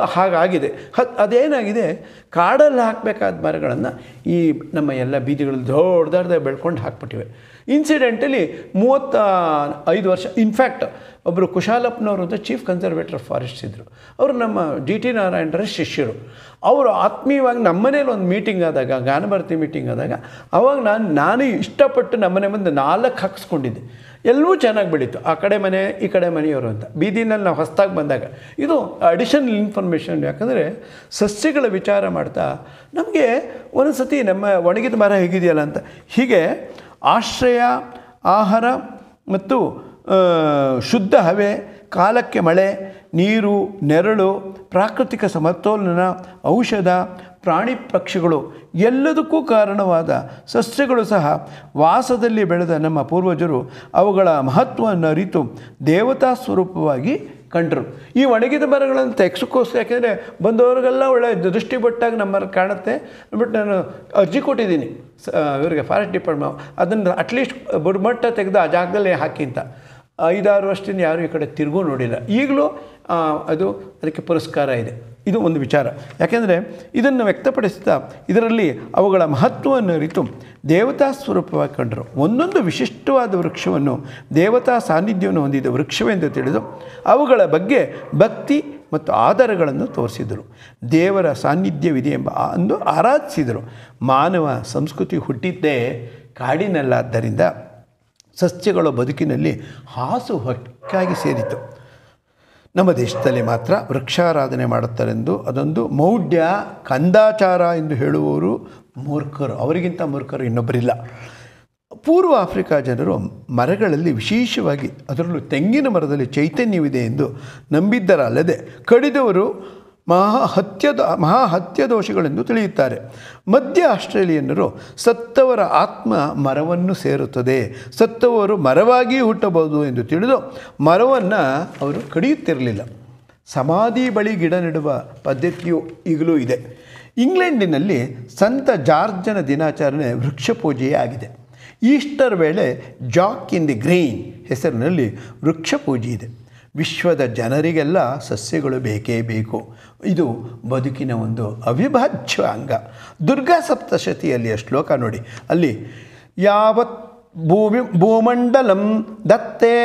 ಹಾಗಾಗಿದೆ ಹ ಅದೇನಾಗಿದೆ ಕಾಡಲ್ಲಿ ಹಾಕಬೇಕಾದ ಮರಗಳನ್ನು ಈ ನಮ್ಮ ಎಲ್ಲ ಬೀದಿಗಳಲ್ಲಿ ದೊಡ್ಡ ದೊಡ್ಡದಾಗಿ ಬೆಳ್ಕೊಂಡು ಹಾಕ್ಬಿಟ್ಟಿವೆ ಇನ್ಸಿಡೆಂಟಲಿ ಮೂವತ್ತ ಐದು ವರ್ಷ ಇನ್ಫ್ಯಾಕ್ಟ್ ಒಬ್ಬರು ಕುಶಾಲಪ್ಪನವರು ಅಂತ ಚೀಫ್ ಕನ್ಸರ್ವೇಟರ್ ಆಫ್ ಫಾರೆಸ್ಟ್ ಇದ್ದರು ಅವರು ನಮ್ಮ ಡಿ ಟಿ ನಾರಾಯಣರ ಶಿಷ್ಯರು ಅವರು ಆತ್ಮೀಯವಾಗಿ ನಮ್ಮನೇಲಿ ಒಂದು ಮೀಟಿಂಗ್ ಆದಾಗ ಗಾನಭಾರತಿ ಮೀಟಿಂಗ್ ಆದಾಗ ಅವಾಗ ನಾನು ನಾನು ಇಷ್ಟಪಟ್ಟು ನಮ್ಮನೆ ಮುಂದೆ ನಾಲ್ಕು ಹಾಕ್ಸ್ಕೊಂಡಿದ್ದೆ ಎಲ್ಲವೂ ಚೆನ್ನಾಗಿ ಬೆಳೀತು ಆ ಕಡೆ ಮನೆ ಈ ಕಡೆ ಮನೆಯವರು ಅಂತ ಬೀದಿನಲ್ಲಿ ನಾವು ಹೊಸ್ದಾಗಿ ಬಂದಾಗ ಇದು ಅಡಿಷನಲ್ ಇನ್ಫಾರ್ಮೇಷನ್ ಯಾಕಂದರೆ ಸಸ್ಯಗಳ ವಿಚಾರ ಮಾಡ್ತಾ ನಮಗೆ ಒಂದೊಂದು ಸತಿ ನಮ್ಮ ಒಣಗಿದ ಮರ ಹೇಗಿದೆಯಲ್ಲ ಅಂತ ಹೀಗೆ ಆಶ್ರಯ ಆಹಾರ ಮತ್ತು ಆ, ಶುದ್ಧ ಹವೆ ಕಾಲಕ್ಕೆ ಮಳೆ ನೀರು ನೆರಳು ಪ್ರಾಕೃತಿಕ ಸಮತೋಲನ ಔಷಧ ಪ್ರಾಣಿ ಪಕ್ಷಿಗಳು ಎಲ್ಲದಕ್ಕೂ ಕಾರಣವಾದ ಸಸ್ಯಗಳು ಸಹ ವಾಸದಲ್ಲಿ ಬೆಳೆದ ನಮ್ಮ ಪೂರ್ವಜರು ಅವುಗಳ ಮಹತ್ವವನ್ನು ಅರಿತು ದೇವತಾ ಸ್ವರೂಪವಾಗಿ ಕಂಡರು ಈ ಒಣಗಿದ ಮರಗಳನ್ನು ತೆಗೆಸೋಕ್ಕೋಸ್ಕರ ಯಾಕೆಂದರೆ ಬಂದವರಿಗೆಲ್ಲ ಒಳ್ಳೆ ದೃಷ್ಟಿ ಬಟ್ಟಾಗಿ ನಮ್ಮ ಮರ ಕಾಣುತ್ತೆ ಬಟ್ ನಾನು ಅರ್ಜಿ ಕೊಟ್ಟಿದ್ದೀನಿ ಸ ಇವರಿಗೆ ಫಾರೆಸ್ಟ್ ಡಿಪಾರ್ಟ್ಮೆಂಟ್ ಅದನ್ನು ಅಟ್ಲೀಸ್ಟ್ ಬುಡಮಟ್ಟ ತೆಗೆದು ಆ ಜಾಗದಲ್ಲೇ ಹಾಕಿ ಅಂತ ಐದಾರು ವರ್ಷದಿಂದ ಯಾರೂ ಈ ಕಡೆ ತಿರುಗೂ ನೋಡಿಲ್ಲ ಈಗಲೂ ಆ, ಅದು ಅದಕ್ಕೆ ಪುರಸ್ಕಾರ ಇದೆ ಇದು ಒಂದು ವಿಚಾರ ಯಾಕೆಂದರೆ ಇದನ್ನು ವ್ಯಕ್ತಪಡಿಸ್ತಾ ಇದರಲ್ಲಿ ಅವುಗಳ ಮಹತ್ವವನ್ನು ಅರಿತು ದೇವತಾ ಸ್ವರೂಪವಾಗಿ ಕಂಡರು ಒಂದೊಂದು ವಿಶಿಷ್ಟವಾದ ವೃಕ್ಷವನ್ನು ದೇವತಾ ಸಾನ್ನಿಧ್ಯವನ್ನು ಹೊಂದಿದ ವೃಕ್ಷವೆಂದು ತಿಳಿದು ಅವುಗಳ ಬಗ್ಗೆ ಭಕ್ತಿ ಮತ್ತು ಆಧಾರಗಳನ್ನು ತೋರಿಸಿದರು ದೇವರ ಸಾನ್ನಿಧ್ಯವಿದೆ ಎಂಬ ಆ- ಅಂದು ಆರಾಧಿಸಿದರು ಮಾನವ ಸಂಸ್ಕೃತಿ ಹುಟ್ಟಿದ್ದೇ ಕಾಡಿನಲ್ಲಾದ್ದರಿಂದ ಸಸ್ಯಗಳ ಬದುಕಿನಲ್ಲಿ ಹಾಸು ಹೊಕ್ಕಾಗಿ ಸೇರಿತು ನಮ್ಮ ದೇಶದಲ್ಲಿ ಮಾತ್ರ ವೃಕ್ಷಾರಾಧನೆ ಮಾಡುತ್ತಾರೆಂದು ಅದೊಂದು ಮೌಢ್ಯ ಕಂದಾಚಾರ ಎಂದು ಹೇಳುವವರು ಮೂರ್ಖರು ಅವರಿಗಿಂತ ಮೂರ್ಖರು ಇನ್ನೊಬ್ಬರಿಲ್ಲ ಪೂರ್ವ ಆಫ್ರಿಕಾ ಜನರು ಮರಗಳಲ್ಲಿ ವಿಶೇಷವಾಗಿ ಅದರಲ್ಲೂ ತೆಂಗಿನ ಮರದಲ್ಲಿ ಚೈತನ್ಯವಿದೆ ಎಂದು ನಂಬಿದ್ದರಲ್ಲದೆ ಕಡಿದವರು ಮಹಾ ಹತ್ಯದ ಮಹಾ ಹತ್ಯ ದೋಷಗಳೆಂದು ತಿಳಿಯುತ್ತಾರೆ ಮಧ್ಯ ಆಸ್ಟ್ರೇಲಿಯನ್ನರು ಸತ್ತವರ ಆತ್ಮ ಮರವನ್ನು ಸೇರುತ್ತದೆ ಸತ್ತವರು ಮರವಾಗಿ ಹುಟ್ಟಬಹುದು ಎಂದು ತಿಳಿದು ಮರವನ್ನು ಅವರು ಕಡಿಯುತ್ತಿರಲಿಲ್ಲ ಸಮಾಧಿ ಬಳಿ ಗಿಡ ನೆಡುವ ಪದ್ಧತಿಯು ಈಗಲೂ ಇದೆ ಇಂಗ್ಲೆಂಡಿನಲ್ಲಿ ಸಂತ ಜಾರ್ಜನ ದಿನಾಚರಣೆ ವೃಕ್ಷ ಪೂಜೆಯೇ ಆಗಿದೆ ಈಸ್ಟರ್ ವೇಳೆ ಜಾಕ್ ಇನ್ ದಿ ಗ್ರೀನ್ ಹೆಸರಿನಲ್ಲಿ ವೃಕ್ಷ ಪೂಜೆ ಇದೆ ವಿಶ್ವದ ಜನರಿಗೆಲ್ಲ ಸಸ್ಯಗಳು ಬೇಕೇ ಬೇಕು ಇದು ಬದುಕಿನ ಒಂದು ಅವಿಭಾಜ್ಯ ಅಂಗ ದುರ್ಗಾ ಸಪ್ತಶತಿಯಲ್ಲಿಯ ಶ್ಲೋಕ ನೋಡಿ ಅಲ್ಲಿ ಯಾವತ್ ಭೂಮಿ ಭೂಮಂಡಲಂ ದತ್ತೇ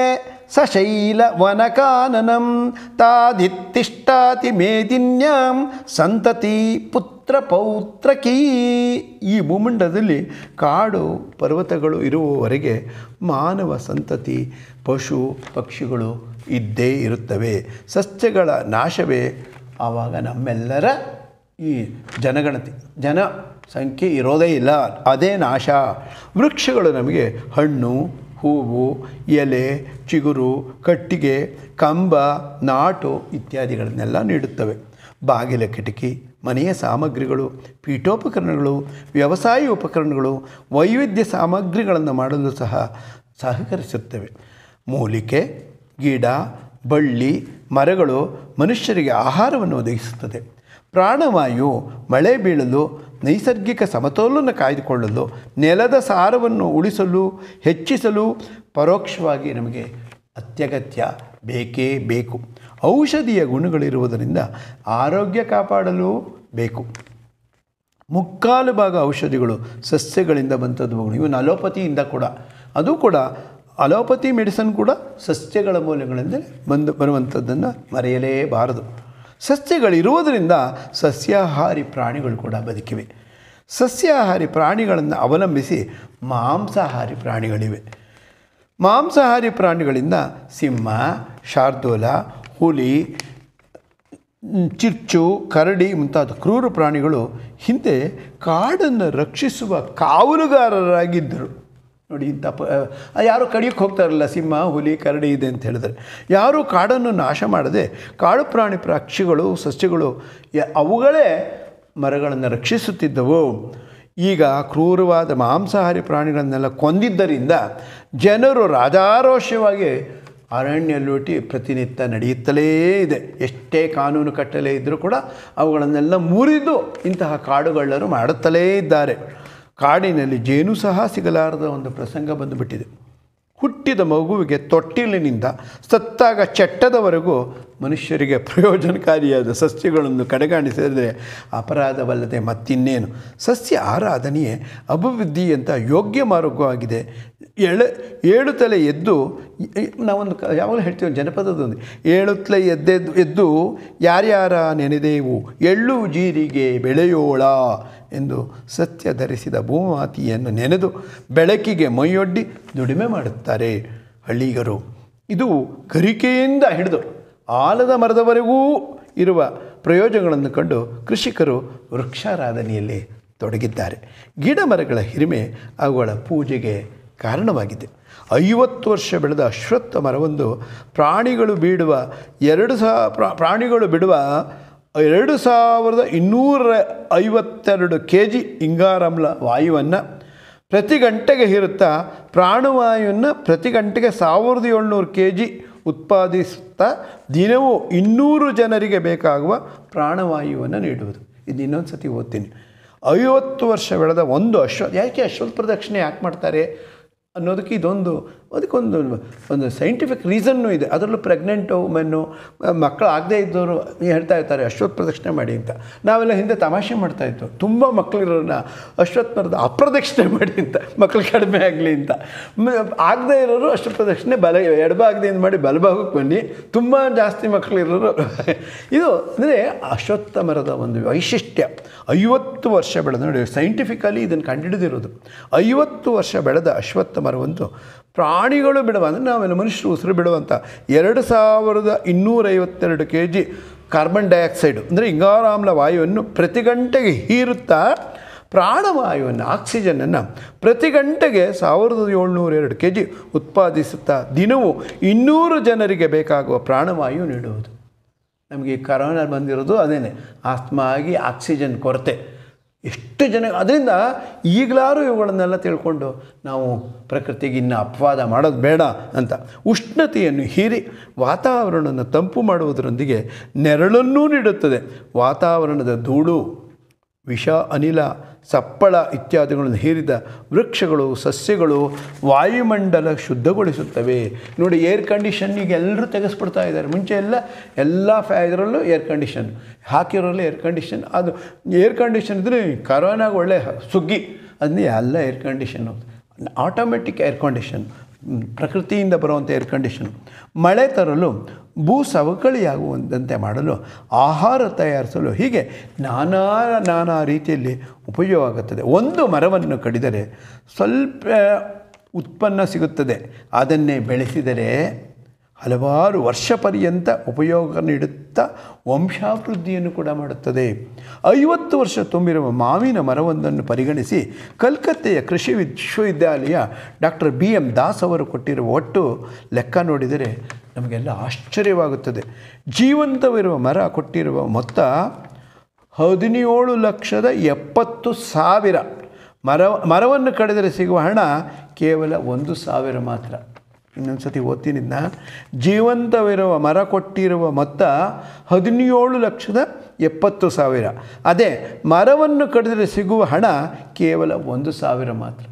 ಸಶೈಲ ವನಕಾನನಂ ತಾದಿತ್ತಿಷ್ಟಾತಿ ಮೇದಿನ್ಯಾಂ ಸಂತತಿ ಪುತ್ರ ಪೌತ್ರಕೀ ಈ ಭೂಮಂಡಲದಲ್ಲಿ ಕಾಡು ಪರ್ವತಗಳು ಇರುವವರೆಗೆ ಮಾನವ ಸಂತತಿ ಪಶು ಪಕ್ಷಿಗಳು ಇದ್ದೇ ಇರುತ್ತವೆ ಸಸ್ಯಗಳ ನಾಶವೇ ಆವಾಗ ನಮ್ಮೆಲ್ಲರ ಈ ಜನಗಣತಿ ಜನ ಸಂಖ್ಯೆ ಇರೋದೇ ಇಲ್ಲ ಅದೇ ನಾಶ ವೃಕ್ಷಗಳು ನಮಗೆ ಹಣ್ಣು ಹೂವು ಎಲೆ ಚಿಗುರು ಕಟ್ಟಿಗೆ ಕಂಬ ನಾಟು ಇತ್ಯಾದಿಗಳನ್ನೆಲ್ಲ ನೀಡುತ್ತವೆ ಬಾಗಿಲ ಕಿಟಕಿ ಮನೆಯ ಸಾಮಗ್ರಿಗಳು ಪೀಠೋಪಕರಣಗಳು ವ್ಯವಸಾಯ ಉಪಕರಣಗಳು ವೈವಿಧ್ಯ ಸಾಮಗ್ರಿಗಳನ್ನು ಮಾಡಲು ಸಹ ಸಹಕರಿಸುತ್ತವೆ ಮೂಲಿಕೆ ಗಿಡ ಬಳ್ಳಿ ಮರಗಳು ಮನುಷ್ಯರಿಗೆ ಆಹಾರವನ್ನು ಒದಗಿಸುತ್ತದೆ ಪ್ರಾಣವಾಯು ಮಳೆ ಬೀಳಲು ನೈಸರ್ಗಿಕ ಸಮತೋಲನ ಕಾಯ್ದುಕೊಳ್ಳಲು ನೆಲದ ಸಾರವನ್ನು ಉಳಿಸಲು ಹೆಚ್ಚಿಸಲು ಪರೋಕ್ಷವಾಗಿ ನಮಗೆ ಅತ್ಯಗತ್ಯ ಬೇಕೇ ಬೇಕು ಔಷಧೀಯ ಗುಣಗಳಿರುವುದರಿಂದ ಆರೋಗ್ಯ ಕಾಪಾಡಲು ಬೇಕು ಮುಕ್ಕಾಲು ಭಾಗ ಔಷಧಿಗಳು ಸಸ್ಯಗಳಿಂದ ಬಂದದ್ದು ಇವನ್ ಅಲೋಪತಿಯಿಂದ ಕೂಡ ಅದು ಕೂಡ ಅಲೋಪತಿ ಮೆಡಿಸನ್ ಕೂಡ ಸಸ್ಯಗಳ ಮೂಲಗಳಿಂದ ಬಂದು ಬರುವಂಥದ್ದನ್ನು ಮರೆಯಲೇಬಾರದು ಸಸ್ಯಗಳಿರುವುದರಿಂದ ಸಸ್ಯಾಹಾರಿ ಪ್ರಾಣಿಗಳು ಕೂಡ ಬದುಕಿವೆ ಸಸ್ಯಾಹಾರಿ ಪ್ರಾಣಿಗಳನ್ನು ಅವಲಂಬಿಸಿ ಮಾಂಸಾಹಾರಿ ಪ್ರಾಣಿಗಳಿವೆ ಮಾಂಸಾಹಾರಿ ಪ್ರಾಣಿಗಳಿಂದ ಸಿಂಹ ಶಾರ್ದೂಲ ಹುಲಿ ಚಿರ್ಚು ಕರಡಿ ಮುಂತಾದ ಕ್ರೂರ ಪ್ರಾಣಿಗಳು ಹಿಂದೆ ಕಾಡನ್ನು ರಕ್ಷಿಸುವ ಕಾವಲುಗಾರರಾಗಿದ್ದರು ನೋಡಿ ಇಂಥ ಪ ಯಾರು ಕಡಿಯೋಕ್ಕೆ ಹೋಗ್ತಾರಲ್ಲ ಸಿಂಹ ಹುಲಿ ಕರಡಿ ಇದೆ ಅಂತ ಹೇಳಿದ್ರೆ ಯಾರು ಕಾಡನ್ನು ನಾಶ ಮಾಡದೆ ಕಾಡು ಪ್ರಾಣಿ ಪಕ್ಷಿಗಳು ಸಸ್ಯಗಳು ಯ- ಅವುಗಳೇ ಮರಗಳನ್ನು ರಕ್ಷಿಸುತ್ತಿದ್ದವು ಈಗ ಕ್ರೂರವಾದ ಮಾಂಸಾಹಾರಿ ಪ್ರಾಣಿಗಳನ್ನೆಲ್ಲ ಕೊಂದಿದ್ದರಿಂದ ಜನರು ರಾಜಾರೋಷವಾಗಿ ಅರಣ್ಯ ಲೂಟಿ ಪ್ರತಿನಿತ್ಯ ನಡೆಯುತ್ತಲೇ ಇದೆ ಎಷ್ಟೇ ಕಾನೂನು ಕಟ್ಟಲೆ ಇದ್ದರೂ ಕೂಡ ಅವುಗಳನ್ನೆಲ್ಲ ಮುರಿದು ಇಂತಹ ಕಾಡುಗಳ್ಳರು ಮಾಡುತ್ತಲೇ ಇದ್ದಾರೆ ಕಾಡಿನಲ್ಲಿ ಜೇನು ಸಹ ಸಿಗಲಾರದ ಒಂದು ಪ್ರಸಂಗ ಬಂದುಬಿಟ್ಟಿದೆ ಹುಟ್ಟಿದ ಮಗುವಿಗೆ ತೊಟ್ಟಿಲಿನಿಂದ ಸತ್ತಾಗ ಚಟ್ಟದವರೆಗೂ ಮನುಷ್ಯರಿಗೆ ಪ್ರಯೋಜನಕಾರಿಯಾದ ಸಸ್ಯಗಳನ್ನು ಕಡೆಗಾಣಿಸಿದರೆ ಅಪರಾಧವಲ್ಲದೆ ಮತ್ತಿನ್ನೇನು ಸಸ್ಯ ಆರಾಧನೆಯೇ ಅಭಿವೃದ್ಧಿಯಂಥ ಯೋಗ್ಯ ಮಾರ್ಗವಾಗಿದೆ ಎಳ ಏಳು ತಲೆ ಎದ್ದು ನಾವೊಂದು ಕ ಯಾವಾಗಲೂ ಹೇಳ್ತೀವಿ ಜನಪದದೊಂದು ಏಳು ತಲೆ ಎದ್ದೆದ್ದು ಎದ್ದು ಯಾರ್ಯಾರ ನೆನೆದೇವು ಎಳ್ಳು ಜೀರಿಗೆ ಬೆಳೆಯೋಳ ಎಂದು ಸತ್ಯ ಧರಿಸಿದ ಭೂಮಾತಿಯನ್ನು ನೆನೆದು ಬೆಳಕಿಗೆ ಮೈಯೊಡ್ಡಿ ದುಡಿಮೆ ಮಾಡುತ್ತಾರೆ ಹಳ್ಳಿಗರು ಇದು ಕರಿಕೆಯಿಂದ ಹಿಡಿದು ಆಲದ ಮರದವರೆಗೂ ಇರುವ ಪ್ರಯೋಜನಗಳನ್ನು ಕಂಡು ಕೃಷಿಕರು ವೃಕ್ಷಾರಾಧನೆಯಲ್ಲಿ ತೊಡಗಿದ್ದಾರೆ ಗಿಡ ಮರಗಳ ಹಿರಿಮೆ ಅವುಗಳ ಪೂಜೆಗೆ ಕಾರಣವಾಗಿದೆ ಐವತ್ತು ವರ್ಷ ಬೆಳೆದ ಅಶ್ವತ್ಥ ಮರವೊಂದು ಪ್ರಾಣಿಗಳು ಬೀಡುವ ಎರಡು ಸಾ ಪ್ರಾಣಿಗಳು ಬಿಡುವ ಎರಡು ಸಾವಿರದ ಇನ್ನೂರ ಐವತ್ತೆರಡು ಕೆ ಜಿ ಇಂಗಾರಾಮ್ಲ ವಾಯುವನ್ನು ಪ್ರತಿ ಗಂಟೆಗೆ ಹೀರುತ್ತಾ ಪ್ರಾಣವಾಯುವನ್ನು ಪ್ರತಿ ಗಂಟೆಗೆ ಸಾವಿರದ ಏಳ್ನೂರು ಕೆ ಜಿ ಉತ್ಪಾದಿಸುತ್ತಾ ದಿನವೂ ಇನ್ನೂರು ಜನರಿಗೆ ಬೇಕಾಗುವ ಪ್ರಾಣವಾಯುವನ್ನು ನೀಡುವುದು ಇದು ಇನ್ನೊಂದು ಸತಿ ಓದ್ತೀನಿ ಐವತ್ತು ವರ್ಷ ಬೆಳೆದ ಒಂದು ಅಶ್ವ ಯಾಕೆ ಅಶ್ವತ್ಥ ಪ್ರದಕ್ಷಿಣೆ ಯಾಕೆ ಮಾಡ್ತಾರೆ ಅನ್ನೋದಕ್ಕೆ ಇದೊಂದು ಅದಕ್ಕೊಂದು ಒಂದು ಸೈಂಟಿಫಿಕ್ ರೀಸನ್ನು ಇದೆ ಅದರಲ್ಲೂ ಪ್ರೆಗ್ನೆಂಟು ವುಮೆನ್ನು ಮಕ್ಕಳು ಆಗದೇ ಇದ್ದವರು ಹೇಳ್ತಾ ಇರ್ತಾರೆ ಅಶ್ವತ್ಥ ಪ್ರದಕ್ಷಿಣೆ ಮಾಡಿ ಅಂತ ನಾವೆಲ್ಲ ಹಿಂದೆ ತಮಾಷೆ ಮಾಡ್ತಾಯಿತ್ತು ತುಂಬ ಮಕ್ಕಳಿರೋರನ್ನ ಅಶ್ವತ್ಥ ಮರದ ಅಪ್ರದಕ್ಷಿಣೆ ಮಾಡಿ ಅಂತ ಮಕ್ಕಳು ಕಡಿಮೆ ಆಗಲಿ ಅಂತ ಆಗದೇ ಇರೋರು ಅಶ್ವತ್ಥ ಪ್ರದಕ್ಷಿಣೆ ಬಲ ಎಡಭಾಗದಿಂದ ಮಾಡಿ ಬಲಭಾಗಕ್ಕೆ ಬನ್ನಿ ತುಂಬ ಜಾಸ್ತಿ ಮಕ್ಕಳಿರೋರು ಇದು ಅಂದರೆ ಅಶ್ವತ್ಥ ಮರದ ಒಂದು ವೈಶಿಷ್ಟ್ಯ ಐವತ್ತು ವರ್ಷ ಬೆಳೆದ ನೋಡಿ ಸೈಂಟಿಫಿಕಲಿ ಇದನ್ನು ಕಂಡುಹಿಡಿದಿರೋದು ಐವತ್ತು ವರ್ಷ ಬೆಳೆದ ಅಶ್ವತ್ಥ ಮರವಂತೂ ಪ್ರಾಣಿಗಳು ಬಿಡುವ ಅಂದರೆ ನಾವೆಲ್ಲ ಮನುಷ್ಯರು ಉಸಿರು ಬಿಡುವಂಥ ಎರಡು ಸಾವಿರದ ಇನ್ನೂರೈವತ್ತೆರಡು ಕೆ ಜಿ ಕಾರ್ಬನ್ ಡೈಆಕ್ಸೈಡು ಅಂದರೆ ಇಂಗಾರಾಮ್ಲ ವಾಯುವನ್ನು ಪ್ರತಿ ಗಂಟೆಗೆ ಹೀರುತ್ತಾ ಪ್ರಾಣವಾಯುವನ್ನು ಆಕ್ಸಿಜನನ್ನು ಪ್ರತಿ ಗಂಟೆಗೆ ಸಾವಿರದ ಏಳ್ನೂರ ಎರಡು ಕೆ ಜಿ ಉತ್ಪಾದಿಸುತ್ತಾ ದಿನವೂ ಇನ್ನೂರು ಜನರಿಗೆ ಬೇಕಾಗುವ ಪ್ರಾಣವಾಯು ನೀಡುವುದು ನಮಗೆ ಈ ಕರೋನಾ ಬಂದಿರೋದು ಅದೇನೆ ಆಸ್ಮಾ ಆಗಿ ಆಕ್ಸಿಜನ್ ಕೊರತೆ ಎಷ್ಟು ಜನ ಅದರಿಂದ ಈಗಲಾರು ಇವುಗಳನ್ನೆಲ್ಲ ತಿಳ್ಕೊಂಡು ನಾವು ಪ್ರಕೃತಿಗೆ ಇನ್ನು ಅಪವಾದ ಮಾಡೋದು ಬೇಡ ಅಂತ ಉಷ್ಣತೆಯನ್ನು ಹೀರಿ ವಾತಾವರಣವನ್ನು ತಂಪು ಮಾಡುವುದರೊಂದಿಗೆ ನೆರಳನ್ನೂ ನೀಡುತ್ತದೆ ವಾತಾವರಣದ ಧೂಳು ವಿಷ ಅನಿಲ ಸಪ್ಪಳ ಇತ್ಯಾದಿಗಳನ್ನು ಹೀರಿದ ವೃಕ್ಷಗಳು ಸಸ್ಯಗಳು ವಾಯುಮಂಡಲ ಶುದ್ಧಗೊಳಿಸುತ್ತವೆ ನೋಡಿ ಏರ್ ಕಂಡೀಷನ್ ಈಗ ಎಲ್ಲರೂ ತೆಗೆಸ್ಬಿಡ್ತಾ ಇದ್ದಾರೆ ಮುಂಚೆ ಎಲ್ಲ ಎಲ್ಲ ಫ್ಯಾ ಇದರಲ್ಲೂ ಏರ್ ಕಂಡೀಷನ್ ಹಾಕಿರೋಲ್ಲ ಏರ್ ಕಂಡೀಷನ್ ಅದು ಏರ್ ಕಂಡೀಷನ್ ಇದ್ದರೆ ಕರೋನಾಗ ಒಳ್ಳೆ ಸುಗ್ಗಿ ಅದನ್ನೇ ಎಲ್ಲ air condition automatic air condition ಪ್ರಕೃತಿಯಿಂದ ಬರುವಂಥ ಏರ್ ಕಂಡೀಷನ್ ಮಳೆ ತರಲು ಭೂ ಸವಕಳಿಯಾಗುವಂತೆ ಮಾಡಲು ಆಹಾರ ತಯಾರಿಸಲು ಹೀಗೆ ನಾನಾ ನಾನಾ ರೀತಿಯಲ್ಲಿ ಉಪಯೋಗ ಆಗುತ್ತದೆ ಒಂದು ಮರವನ್ನು ಕಡಿದರೆ ಸ್ವಲ್ಪ ಉತ್ಪನ್ನ ಸಿಗುತ್ತದೆ ಅದನ್ನೇ ಬೆಳೆಸಿದರೆ ಹಲವಾರು ವರ್ಷ ಪರ್ಯಂತ ಉಪಯೋಗ ನೀಡುತ್ತಾ ವಂಶಾಭಿವೃದ್ಧಿಯನ್ನು ಕೂಡ ಮಾಡುತ್ತದೆ ಐವತ್ತು ವರ್ಷ ತುಂಬಿರುವ ಮಾವಿನ ಮರವೊಂದನ್ನು ಪರಿಗಣಿಸಿ ಕಲ್ಕತ್ತೆಯ ಕೃಷಿ ವಿಶ್ವವಿದ್ಯಾಲಯ ಡಾಕ್ಟರ್ ಬಿ ಎಂ ದಾಸ್ ಅವರು ಕೊಟ್ಟಿರುವ ಒಟ್ಟು ಲೆಕ್ಕ ನೋಡಿದರೆ ನಮಗೆಲ್ಲ ಆಶ್ಚರ್ಯವಾಗುತ್ತದೆ ಜೀವಂತವಿರುವ ಮರ ಕೊಟ್ಟಿರುವ ಮೊತ್ತ ಹದಿನೇಳು ಲಕ್ಷದ ಎಪ್ಪತ್ತು ಸಾವಿರ ಮರ ಮರವನ್ನು ಕಡಿದರೆ ಸಿಗುವ ಹಣ ಕೇವಲ ಒಂದು ಸಾವಿರ ಮಾತ್ರ ಇನ್ನೊಂದು ಸತಿ ಓದ್ತೀನಿದ್ನ ಜೀವಂತವಿರುವ ಮರ ಕೊಟ್ಟಿರುವ ಮೊತ್ತ ಹದಿನೇಳು ಲಕ್ಷದ ಎಪ್ಪತ್ತು ಸಾವಿರ ಅದೇ ಮರವನ್ನು ಕಡಿದರೆ ಸಿಗುವ ಹಣ ಕೇವಲ ಒಂದು ಸಾವಿರ ಮಾತ್ರ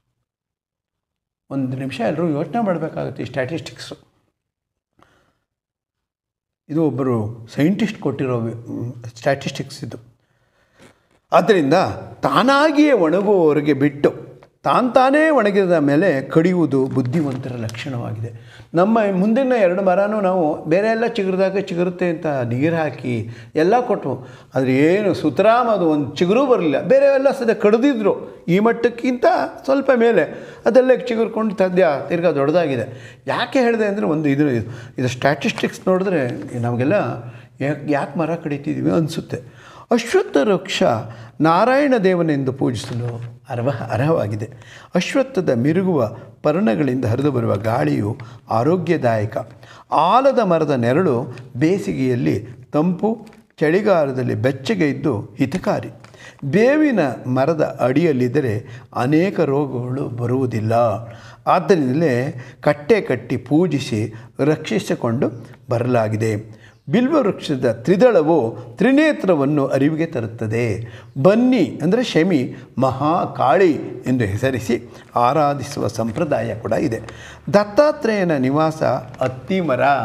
ಒಂದು ನಿಮಿಷ ಎಲ್ಲರೂ ಯೋಚನೆ ಮಾಡಬೇಕಾಗುತ್ತೆ ಈ ಸ್ಟ್ಯಾಟಿಸ್ಟಿಕ್ಸು ಇದು ಒಬ್ಬರು ಸೈಂಟಿಸ್ಟ್ ಕೊಟ್ಟಿರೋ ಸ್ಟ್ಯಾಟಿಸ್ಟಿಕ್ಸ್ ಇದು ಆದ್ದರಿಂದ ತಾನಾಗಿಯೇ ಒಣಗುವವರೆಗೆ ಬಿಟ್ಟು ತಾನು ತಾನೇ ಒಣಗಿದ ಮೇಲೆ ಕಡಿಯುವುದು ಬುದ್ಧಿವಂತರ ಲಕ್ಷಣವಾಗಿದೆ ನಮ್ಮ ಮುಂದಿನ ಎರಡು ಮರನೂ ನಾವು ಬೇರೆ ಎಲ್ಲ ಚಿಗುರಿದಾಗ ಚಿಗುರುತ್ತೆ ಅಂತ ನೀರು ಹಾಕಿ ಎಲ್ಲ ಕೊಟ್ಟು ಆದರೆ ಏನು ಸುತರಾಮ್ ಅದು ಒಂದು ಚಿಗುರು ಬರಲಿಲ್ಲ ಬೇರೆ ಎಲ್ಲ ಸದ್ಯ ಕಡಿದಿದ್ರು ಈ ಮಟ್ಟಕ್ಕಿಂತ ಸ್ವಲ್ಪ ಮೇಲೆ ಅದೆಲ್ಲ ಚಿಗುರ್ಕೊಂಡು ಸದ್ಯ ತಿರ್ಗಾ ದೊಡ್ಡದಾಗಿದೆ ಯಾಕೆ ಹೇಳಿದೆ ಅಂದರೆ ಒಂದು ಇದು ಇದು ಸ್ಟ್ಯಾಟಿಸ್ಟಿಕ್ಸ್ ನೋಡಿದ್ರೆ ನಮಗೆಲ್ಲ ಯಾಕೆ ಯಾಕೆ ಮರ ಕಡಿತಿದ್ದೀವಿ ಅನಿಸುತ್ತೆ ಅಶ್ವತ್ಥ ವೃಕ್ಷ ನಾರಾಯಣ ದೇವನೆಂದು ಪೂಜಿಸಲು ಅರ್ಹ ಅರ್ಹವಾಗಿದೆ ಅಶ್ವತ್ಥದ ಮಿರುಗುವ ಪರ್ಣಗಳಿಂದ ಹರಿದು ಬರುವ ಗಾಳಿಯು ಆರೋಗ್ಯದಾಯಕ ಆಲದ ಮರದ ನೆರಳು ಬೇಸಿಗೆಯಲ್ಲಿ ತಂಪು ಚಳಿಗಾಲದಲ್ಲಿ ಬೆಚ್ಚಗೆ ಇದ್ದು ಹಿತಕಾರಿ ಬೇವಿನ ಮರದ ಅಡಿಯಲ್ಲಿದ್ದರೆ ಅನೇಕ ರೋಗಗಳು ಬರುವುದಿಲ್ಲ ಆದ್ದರಿಂದಲೇ ಕಟ್ಟೆ ಕಟ್ಟಿ ಪೂಜಿಸಿ ರಕ್ಷಿಸಿಕೊಂಡು ಬರಲಾಗಿದೆ ಬಿಲ್ವ ವೃಕ್ಷದ ತ್ರಿದಳವು ತ್ರಿನೇತ್ರವನ್ನು ಅರಿವಿಗೆ ತರುತ್ತದೆ ಬನ್ನಿ ಅಂದರೆ ಶಮಿ ಮಹಾಕಾಳಿ ಎಂದು ಹೆಸರಿಸಿ ಆರಾಧಿಸುವ ಸಂಪ್ರದಾಯ ಕೂಡ ಇದೆ ದತ್ತಾತ್ರೇಯನ ನಿವಾಸ ಅತ್ತಿಮರ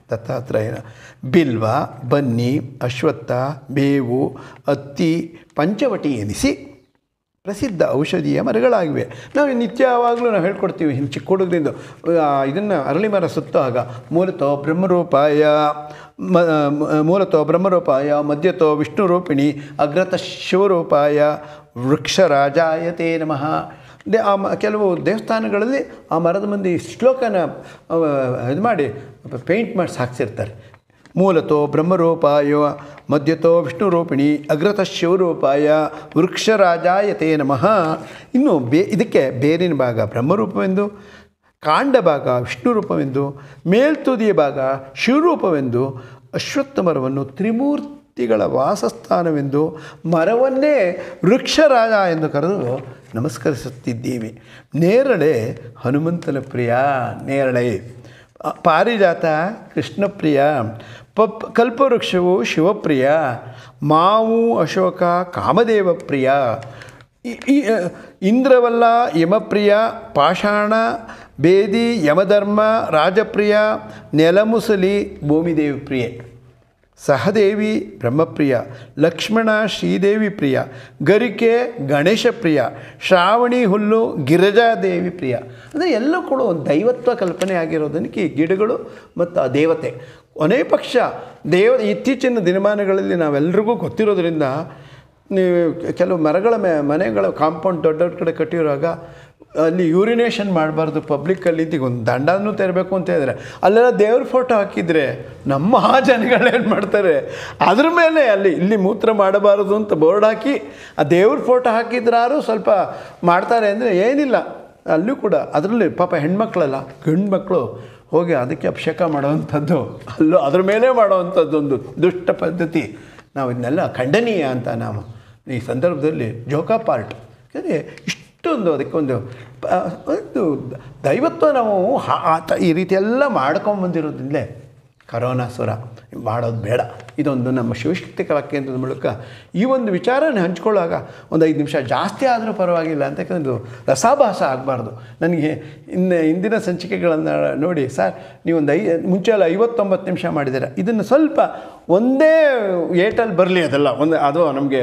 ದತ್ತಾತ್ರೇಯನ ಬಿಲ್ವ ಬನ್ನಿ ಅಶ್ವತ್ಥ ಬೇವು ಅತ್ತಿ ಪಂಚವಟಿ ಎನಿಸಿ ಪ್ರಸಿದ್ಧ ಔಷಧೀಯ ಮರಗಳಾಗಿವೆ ನಾವು ನಿತ್ಯ ಯಾವಾಗಲೂ ನಾವು ಹೇಳ್ಕೊಡ್ತೀವಿ ಹಿಂಗೆ ಚಿಕ್ಕ ಹುಡುಗರಿಂದ ಇದನ್ನು ಅರಳಿ ಮರ ಸುತ್ತಾಗ ಮೂಲತೋ ಬ್ರಹ್ಮರೂಪಾಯ ಮ ಮ- ಮೂಲತೋ ಬ್ರಹ್ಮರೂಪಾಯ ಮಧ್ಯತೋ ವಿಷ್ಣು ರೂಪಿಣಿ ಅಗ್ರತ ಶಿವರೂಪಾಯ ವೃಕ್ಷರಾಜಾಯತೆ ನಮಃ ದೇ ಆ ಮ ಕೆಲವು ದೇವಸ್ಥಾನಗಳಲ್ಲಿ ಆ ಮರದ ಮಂದಿ ಶ್ಲೋಕನ ಇದು ಮಾಡಿ ಪೇಂಟ್ ಮಾಡಿ ಸಾಕ್ಸಿರ್ತಾರೆ ಮೂಲತೋ ಬ್ರಹ್ಮರೂಪಾಯ ಮಧ್ಯತೋ ವಿಷ್ಣು ರೂಪಿಣಿ ಅಗ್ರತ ಶಿವರೂಪಾಯ ವೃಕ್ಷರಾಜಾಯತೆ ನಮಃ ಇನ್ನು ಬೇ ಇದಕ್ಕೆ ಬೇರಿನ ಭಾಗ ಬ್ರಹ್ಮರೂಪವೆಂದು ಕಾಂಡ ಭಾಗ ವಿಷ್ಣು ರೂಪವೆಂದು ಮೇಲ್ತುದಿಯ ಭಾಗ ಶಿವರೂಪವೆಂದು ಅಶ್ವತ್ಥ ಮರವನ್ನು ತ್ರಿಮೂರ್ತಿಗಳ ವಾಸಸ್ಥಾನವೆಂದು ಮರವನ್ನೇ ವೃಕ್ಷರಾಜ ಎಂದು ಕರೆದು ನಮಸ್ಕರಿಸುತ್ತಿದ್ದೀವಿ ನೇರಳೆ ಹನುಮಂತನ ಪ್ರಿಯ ನೇರಳೆ ಪಾರಿಜಾತ ಕೃಷ್ಣಪ್ರಿಯ ಪಪ್ ಕಲ್ಪವೃಕ್ಷವು ಶಿವಪ್ರಿಯ ಮಾವು ಅಶೋಕ ಕಾಮದೇವ ಪ್ರಿಯ ಈ- ಈ ಅ, ಇಂದ್ರವಲ್ಲ ಯಮಪ್ರಿಯ ಪಾಷಾಣ ಬೇದಿ ಯಮಧರ್ಮ ರಾಜಪ್ರಿಯ ನೆಲಮುಸಲಿ ಭೂಮಿದೇವಿ ಪ್ರಿಯೆ ಸಹದೇವಿ ಬ್ರಹ್ಮಪ್ರಿಯ ಲಕ್ಷ್ಮಣ ಶ್ರೀದೇವಿ ಪ್ರಿಯ ಗರಿಕೆ ಗಣೇಶ ಪ್ರಿಯ ಶ್ರಾವಣಿ ಹುಲ್ಲು ಗಿರಿಜಾದೇವಿ ಪ್ರಿಯ ಅಂದರೆ ಎಲ್ಲೂ ಕೂಡ ಒಂದು ದೈವತ್ವ ಕಲ್ಪನೆ ಆಗಿರೋದಕ್ಕೆ ಈ ಗಿಡಗಳು ಮತ್ತು ಆ ದೇವತೆ ಕೊನೆ ಪಕ್ಷ ದೇವ ಇತ್ತೀಚಿನ ದಿನಮಾನಗಳಲ್ಲಿ ನಾವೆಲ್ಲರಿಗೂ ಗೊತ್ತಿರೋದ್ರಿಂದ ನೀವು ಕೆಲವು ಮರಗಳ ಮೇ ಮನೆಗಳ ಕಾಂಪೌಂಡ್ ದೊಡ್ಡ ದೊಡ್ಡ ಕಡೆ ಕಟ್ಟಿರುವಾಗ ಅಲ್ಲಿ ಯೂರಿನೇಷನ್ ಮಾಡಬಾರ್ದು ಪಬ್ಲಿಕ್ಕಲ್ಲಿ ಈಗ ಒಂದು ದಂಡನೂ ತೆರಬೇಕು ಅಂತ ಹೇಳಿದ್ರೆ ಅಲ್ಲೆಲ್ಲ ದೇವ್ರ ಫೋಟೋ ಹಾಕಿದರೆ ನಮ್ಮ ಜನಗಳೇನು ಮಾಡ್ತಾರೆ ಅದ್ರ ಮೇಲೆ ಅಲ್ಲಿ ಇಲ್ಲಿ ಮೂತ್ರ ಮಾಡಬಾರದು ಅಂತ ಬೋರ್ಡ್ ಹಾಕಿ ಆ ದೇವ್ರ ಫೋಟೋ ಹಾಕಿದ್ರಾರು ಸ್ವಲ್ಪ ಮಾಡ್ತಾರೆ ಅಂದರೆ ಏನಿಲ್ಲ ಅಲ್ಲೂ ಕೂಡ ಅದರಲ್ಲಿ ಪಾಪ ಹೆಣ್ಮಕ್ಳಲ್ಲ ಗಂಡು ಮಕ್ಕಳು ಹೋಗಿ ಅದಕ್ಕೆ ಅಭಿಷೇಕ ಮಾಡೋವಂಥದ್ದು ಅಲ್ಲೂ ಅದ್ರ ಮೇಲೆ ಮಾಡೋವಂಥದ್ದು ಒಂದು ದುಷ್ಟ ಪದ್ಧತಿ ನಾವು ಇದನ್ನೆಲ್ಲ ಖಂಡನೀಯ ಅಂತ ನಾವು ಈ ಸಂದರ್ಭದಲ್ಲಿ ಜೋಕಾ ಪಾರ್ಟ್ ಯಾಕಂದರೆ ಇಷ್ಟೊಂದು ಅದಕ್ಕೊಂದು ಪ- ಒಂದು ದೈವತ್ವ ನಾವು ಹಾ- ಆತ ಈ ರೀತಿ ಎಲ್ಲ ಮಾಡ್ಕೊಂಬಂದಿರೋದ್ರಿಂದಲೇ ಕರೋನಾ ಸುರ ಮಾಡೋದು ಬೇಡ ಇದೊಂದು ನಮ್ಮ ಶಿವಶಕ್ತಿ ಕಲಾ ಕೇಂದ್ರದ ಮೂಲಕ ಈ ಒಂದು ವಿಚಾರನ ಹಂಚ್ಕೊಳ್ಳುವಾಗ ಒಂದು ಐದು ನಿಮಿಷ ಜಾಸ್ತಿ ಆದರೂ ಪರವಾಗಿಲ್ಲ ಅಂತ ಯಾಕಂದ್ರೆ ಇದು ರಸಾಭಾಸ ಆಗಬಾರ್ದು ನನಗೆ ಇನ್ನು ಇಂದಿನ ಸಂಚಿಕೆಗಳನ್ನು ನೋಡಿ ಸರ್ ನೀವೊಂದು ಐ ಮುಂಚೆ ಎಲ್ಲ ಐವತ್ತೊಂಬತ್ತು ನಿಮಿಷ ಮಾಡಿದ್ದೀರ ಇದನ್ನು ಸ್ವಲ್ಪ ಒಂದೇ ಏಟಲ್ಲಿ ಬರಲಿ ಅದೆಲ್ಲ ಒಂದು ಅದು ನಮಗೆ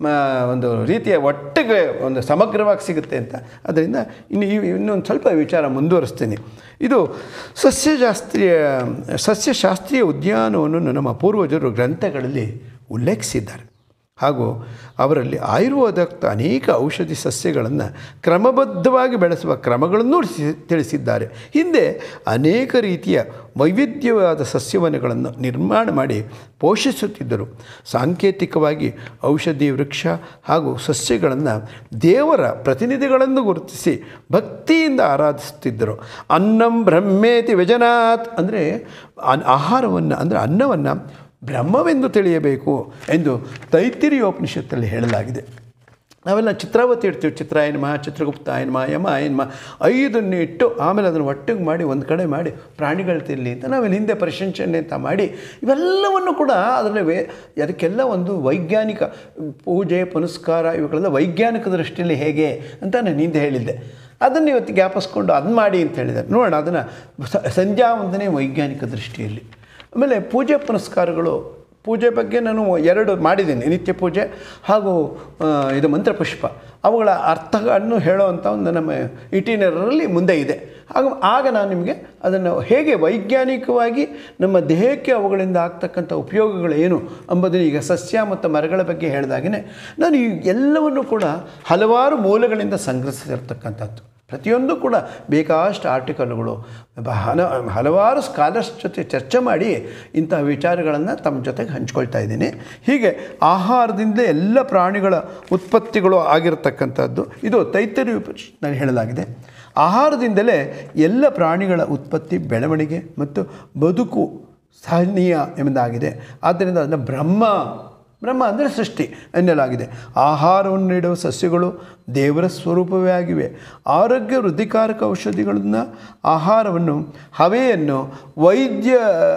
ಒಂದು ರೀತಿಯ ಒಟ್ಟಿಗೆ ಒಂದು ಸಮಗ್ರವಾಗಿ ಸಿಗುತ್ತೆ ಅಂತ ಅದರಿಂದ ಇನ್ನು ಈ ಇನ್ನೊಂದು ಸ್ವಲ್ಪ ವಿಚಾರ ಮುಂದುವರಿಸ್ತೀನಿ ಇದು ಸಸ್ಯಶಾಸ್ತ್ರೀಯ ಸಸ್ಯಶಾಸ್ತ್ರೀಯ ಉದ್ಯಾನವನ್ನು ನಮ್ಮ ಪೂರ್ವಜರು ಗ್ರಂಥಗಳಲ್ಲಿ ಉಲ್ಲೇಖಿಸಿದ್ದಾರೆ ಹಾಗೂ ಅವರಲ್ಲಿ ಆಯುರ್ವೇದಕ್ತ ಅನೇಕ ಔಷಧಿ ಸಸ್ಯಗಳನ್ನು ಕ್ರಮಬದ್ಧವಾಗಿ ಬೆಳೆಸುವ ಕ್ರಮಗಳನ್ನೂ ತಿಳಿಸಿ- ತಿಳಿಸಿದ್ದಾರೆ ಹಿಂದೆ ಅನೇಕ ರೀತಿಯ ವೈವಿಧ್ಯವಾದ ಸಸ್ಯವನಗಳನ್ನು ನಿರ್ಮಾಣ ಮಾಡಿ ಪೋಷಿಸುತ್ತಿದ್ದರು ಸಾಂಕೇತಿಕವಾಗಿ ಔಷಧಿ ವೃಕ್ಷ ಹಾಗೂ ಸಸ್ಯಗಳನ್ನು ದೇವರ ಪ್ರತಿನಿಧಿಗಳನ್ನು ಗುರುತಿಸಿ ಭಕ್ತಿಯಿಂದ ಆರಾಧಿಸುತ್ತಿದ್ದರು ಅನ್ನಂ ಬ್ರಹ್ಮೇತಿ ವ್ಯಜನಾತ್ ಅಂದರೆ ಆಹಾರವನ್ನು ಅಂದರೆ ಅನ್ನವನ್ನು ಬ್ರಹ್ಮವೆಂದು ತಿಳಿಯಬೇಕು ಎಂದು ತೈತಿರಿಯೋಪನಿಷತ್ತಲ್ಲಿ ಹೇಳಲಾಗಿದೆ ನಾವೆಲ್ಲ ಚಿತ್ರಾವತಿ ಇಡ್ತೀವಿ ಚಿತ್ರಾಯನ್ಮ ಚಿತ್ರಗುಪ್ತಾಯನ್ಮ ಯಮ ಆಯನ್ಮ ಐದನ್ನು ಇಟ್ಟು ಆಮೇಲೆ ಅದನ್ನು ಒಟ್ಟಿಗೆ ಮಾಡಿ ಒಂದು ಕಡೆ ಮಾಡಿ ಪ್ರಾಣಿಗಳು ತಿನ್ನಲಿ ಅಂತ ನಾವೆಲ್ಲ ಹಿಂದೆ ಪ್ರಶಂಸನೆ ಅಂತ ಮಾಡಿ ಇವೆಲ್ಲವನ್ನು ಕೂಡ ಅದರಲ್ಲಿ ವೇ ಅದಕ್ಕೆಲ್ಲ ಒಂದು ವೈಜ್ಞಾನಿಕ ಪೂಜೆ ಪುನಸ್ಕಾರ ಇವುಗಳೆಲ್ಲ ವೈಜ್ಞಾನಿಕ ದೃಷ್ಟಿಯಲ್ಲಿ ಹೇಗೆ ಅಂತ ನಾನು ಹಿಂದೆ ಹೇಳಿದ್ದೆ ಅದನ್ನು ಇವತ್ತು ಜ್ಞಾಪಿಸ್ಕೊಂಡು ಅದನ್ನ ಮಾಡಿ ಅಂತ ಹೇಳಿದ್ದಾರೆ ನೋಡೋಣ ಅದನ್ನು ಸ- ಸಂಧ್ಯಾ ವಂದನೆ ವೈಜ್ಞಾನಿಕ ದೃಷ್ಟಿಯಲ್ಲಿ ಆಮೇಲೆ ಪೂಜೆ ಪುನಸ್ಕಾರಗಳು ಪೂಜೆ ಬಗ್ಗೆ ನಾನು ಎರಡು ಮಾಡಿದ್ದೀನಿ ನಿತ್ಯ ಪೂಜೆ ಹಾಗೂ ಆ, ಇದು ಮಂತ್ರಪುಷ್ಪ ಅವುಗಳ ಅರ್ಥಗಳನ್ನು ಹೇಳುವಂಥ ಒಂದು ನಮ್ಮ ಇಟಿನರಲ್ಲಿ ಮುಂದೆ ಇದೆ ಆಗ ಆಗ ನಾನು ನಿಮಗೆ ಅದನ್ನು ಹೇಗೆ ವೈಜ್ಞಾನಿಕವಾಗಿ ನಮ್ಮ ದೇಹಕ್ಕೆ ಅವುಗಳಿಂದ ಆಗ್ತಕ್ಕಂಥ ಉಪಯೋಗಗಳು ಏನು ಎಂಬುದನ್ನು ಈಗ ಸಸ್ಯ ಮತ್ತು ಮರಗಳ ಬಗ್ಗೆ ಹೇಳಿದಾಗೇ ನಾನು ಈ ಎಲ್ಲವನ್ನು ಕೂಡ ಹಲವಾರು ಮೂಲಗಳಿಂದ ಸಂಗ್ರಹಿಸಿರ್ತಕ್ಕಂಥದ್ದು ಪ್ರತಿಯೊಂದು ಕೂಡ ಬೇಕಾದಷ್ಟು ಆರ್ಟಿಕಲ್ಗಳು ಬ- ಹಲ ಹಲವಾರು ಸ್ಕಾಲರ್ಸ್ ಜೊತೆ ಚರ್ಚೆ ಮಾಡಿ ಇಂಥ ವಿಚಾರಗಳನ್ನು ತಮ್ಮ ಜೊತೆಗೆ ಹಂಚ್ಕೊಳ್ತಾ ಇದ್ದೀನಿ ಹೀಗೆ ಆಹಾರದಿಂದ ಎಲ್ಲ ಪ್ರಾಣಿಗಳ ಉತ್ಪತ್ತಿಗಳು ಆಗಿರತಕ್ಕಂಥದ್ದು ಇದು ತೈತರಿ ಉಪನಿಷತ್ನಲ್ಲಿ ಹೇಳಲಾಗಿದೆ ಆಹಾರದಿಂದಲೇ ಎಲ್ಲ ಪ್ರಾಣಿಗಳ ಉತ್ಪತ್ತಿ ಬೆಳವಣಿಗೆ ಮತ್ತು ಬದುಕು ಸಹನೀಯ ಎಂಬುದಾಗಿದೆ ಆದ್ದರಿಂದ ಅದನ್ನು ಬ್ರಹ್ಮ ಬ್ರಹ್ಮ ಅಂದರೆ ಸೃಷ್ಟಿ ಎನ್ನಲಾಗಿದೆ ಆಹಾರವನ್ನು ನೀಡುವ ಸಸ್ಯಗಳು ದೇವರ ಸ್ವರೂಪವೇ ಆಗಿವೆ ಆರೋಗ್ಯ ವೃದ್ಧಿಕಾರಕ ಔಷಧಿಗಳನ್ನು ಆಹಾರವನ್ನು ಹವೆಯನ್ನು ವೈದ್ಯ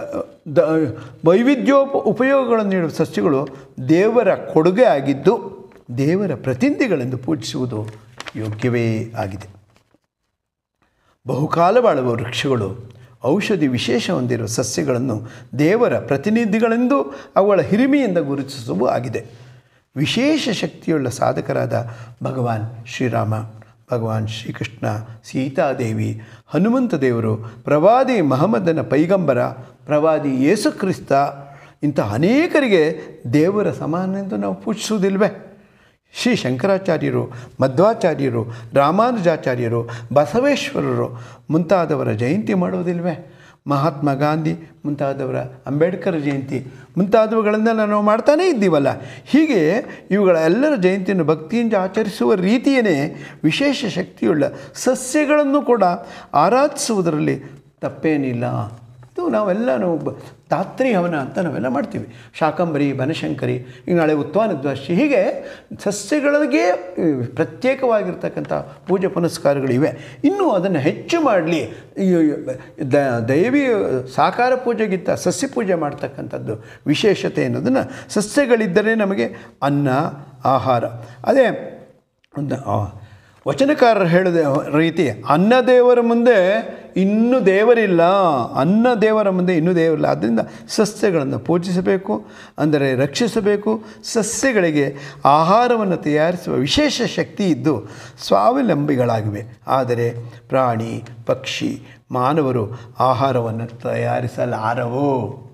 ದ ವೈವಿಧ್ಯೋಪ ಉಪಯೋಗಗಳನ್ನು ನೀಡುವ ಸಸ್ಯಗಳು ದೇವರ ಕೊಡುಗೆ ಆಗಿದ್ದು ದೇವರ ಪ್ರತಿನಿಧಿಗಳೆಂದು ಪೂಜಿಸುವುದು ಯೋಗ್ಯವೇ ಆಗಿದೆ ಬಹುಕಾಲ ಬಾಳುವ ವೃಕ್ಷಗಳು ಔಷಧಿ ವಿಶೇಷ ಹೊಂದಿರುವ ಸಸ್ಯಗಳನ್ನು ದೇವರ ಪ್ರತಿನಿಧಿಗಳೆಂದು ಅವುಗಳ ಹಿರಿಮೆಯಿಂದ ಗುರುತಿಸುವ ಆಗಿದೆ ವಿಶೇಷ ಶಕ್ತಿಯುಳ್ಳ ಸಾಧಕರಾದ ಭಗವಾನ್ ಶ್ರೀರಾಮ ಭಗವಾನ್ ಶ್ರೀಕೃಷ್ಣ ಸೀತಾದೇವಿ ಹನುಮಂತ ದೇವರು ಪ್ರವಾದಿ ಮಹಮ್ಮದನ ಪೈಗಂಬರ ಪ್ರವಾದಿ ಯೇಸುಕ್ರಿಸ್ತ ಇಂಥ ಅನೇಕರಿಗೆ ದೇವರ ಸಮಾನ ಎಂದು ನಾವು ಪೂಜಿಸುವುದಿಲ್ವೇ ಶ್ರೀ ಶಂಕರಾಚಾರ್ಯರು ಮಧ್ವಾಚಾರ್ಯರು ರಾಮಾನುಜಾಚಾರ್ಯರು ಬಸವೇಶ್ವರರು ಮುಂತಾದವರ ಜಯಂತಿ ಮಾಡುವುದಿಲ್ವೇ ಮಹಾತ್ಮ ಗಾಂಧಿ ಮುಂತಾದವರ ಅಂಬೇಡ್ಕರ್ ಜಯಂತಿ ಮುಂತಾದವುಗಳನ್ನೆಲ್ಲ ನಾವು ಮಾಡ್ತಾನೇ ಇದ್ದೀವಲ್ಲ ಹೀಗೆ ಇವುಗಳ ಎಲ್ಲರ ಜಯಂತಿಯನ್ನು ಭಕ್ತಿಯಿಂದ ಆಚರಿಸುವ ರೀತಿಯೇ ವಿಶೇಷ ಶಕ್ತಿಯುಳ್ಳ ಸಸ್ಯಗಳನ್ನು ಕೂಡ ಆರಾಧಿಸುವುದರಲ್ಲಿ ತಪ್ಪೇನಿಲ್ಲ ಇದು ನಾವೆಲ್ಲ ನಾವು ಬ- ಧಾತ್ರಿ ಹವನ ಅಂತ ನಾವೆಲ್ಲ ಮಾಡ್ತೀವಿ ಶಾಕಂಬರಿ ಬನಶಂಕರಿ ಈಗ ನಾಳೆ ಉತ್ವಾನದ್ವಾಸಿ ಹೀಗೆ ಸಸ್ಯಗಳಿಗೆ ಈ, ಪ್ರತ್ಯೇಕವಾಗಿರ್ತಕ್ಕಂಥ ಪೂಜೆ ಪುನಸ್ಕಾರಗಳಿವೆ ಇನ್ನೂ ಅದನ್ನು ಹೆಚ್ಚು ಮಾಡಲಿ ದ ದೈವಿ ಸಾಕಾರ ಪೂಜೆಗಿಂತ ಸಸ್ಯ ಪೂಜೆ ಮಾಡ್ತಕ್ಕಂಥದ್ದು ವಿಶೇಷತೆ ಅನ್ನೋದನ್ನು ಸಸ್ಯಗಳಿದ್ದರೆ ನಮಗೆ ಅನ್ನ ಆಹಾರ ಅದೇ ಒಂದು ಆ, ವಚನಕಾರರು ಹೇಳಿದ ರೀತಿ ಅನ್ನ ದೇವರ ಮುಂದೆ ಇನ್ನೂ ದೇವರಿಲ್ಲ ಅನ್ನ ದೇವರ ಮುಂದೆ ಇನ್ನೂ ದೇವರಿಲ್ಲ ಆದ್ದರಿಂದ ಸಸ್ಯಗಳನ್ನು ಪೂಜಿಸಬೇಕು ಅಂದರೆ ರಕ್ಷಿಸಬೇಕು ಸಸ್ಯಗಳಿಗೆ ಆಹಾರವನ್ನು ತಯಾರಿಸುವ ವಿಶೇಷ ಶಕ್ತಿ ಇದ್ದು ಸ್ವಾವಲಂಬಿಗಳಾಗಿವೆ ಆದರೆ ಪ್ರಾಣಿ ಪಕ್ಷಿ ಮಾನವರು ಆಹಾರವನ್ನು ತಯಾರಿಸಲಾರವು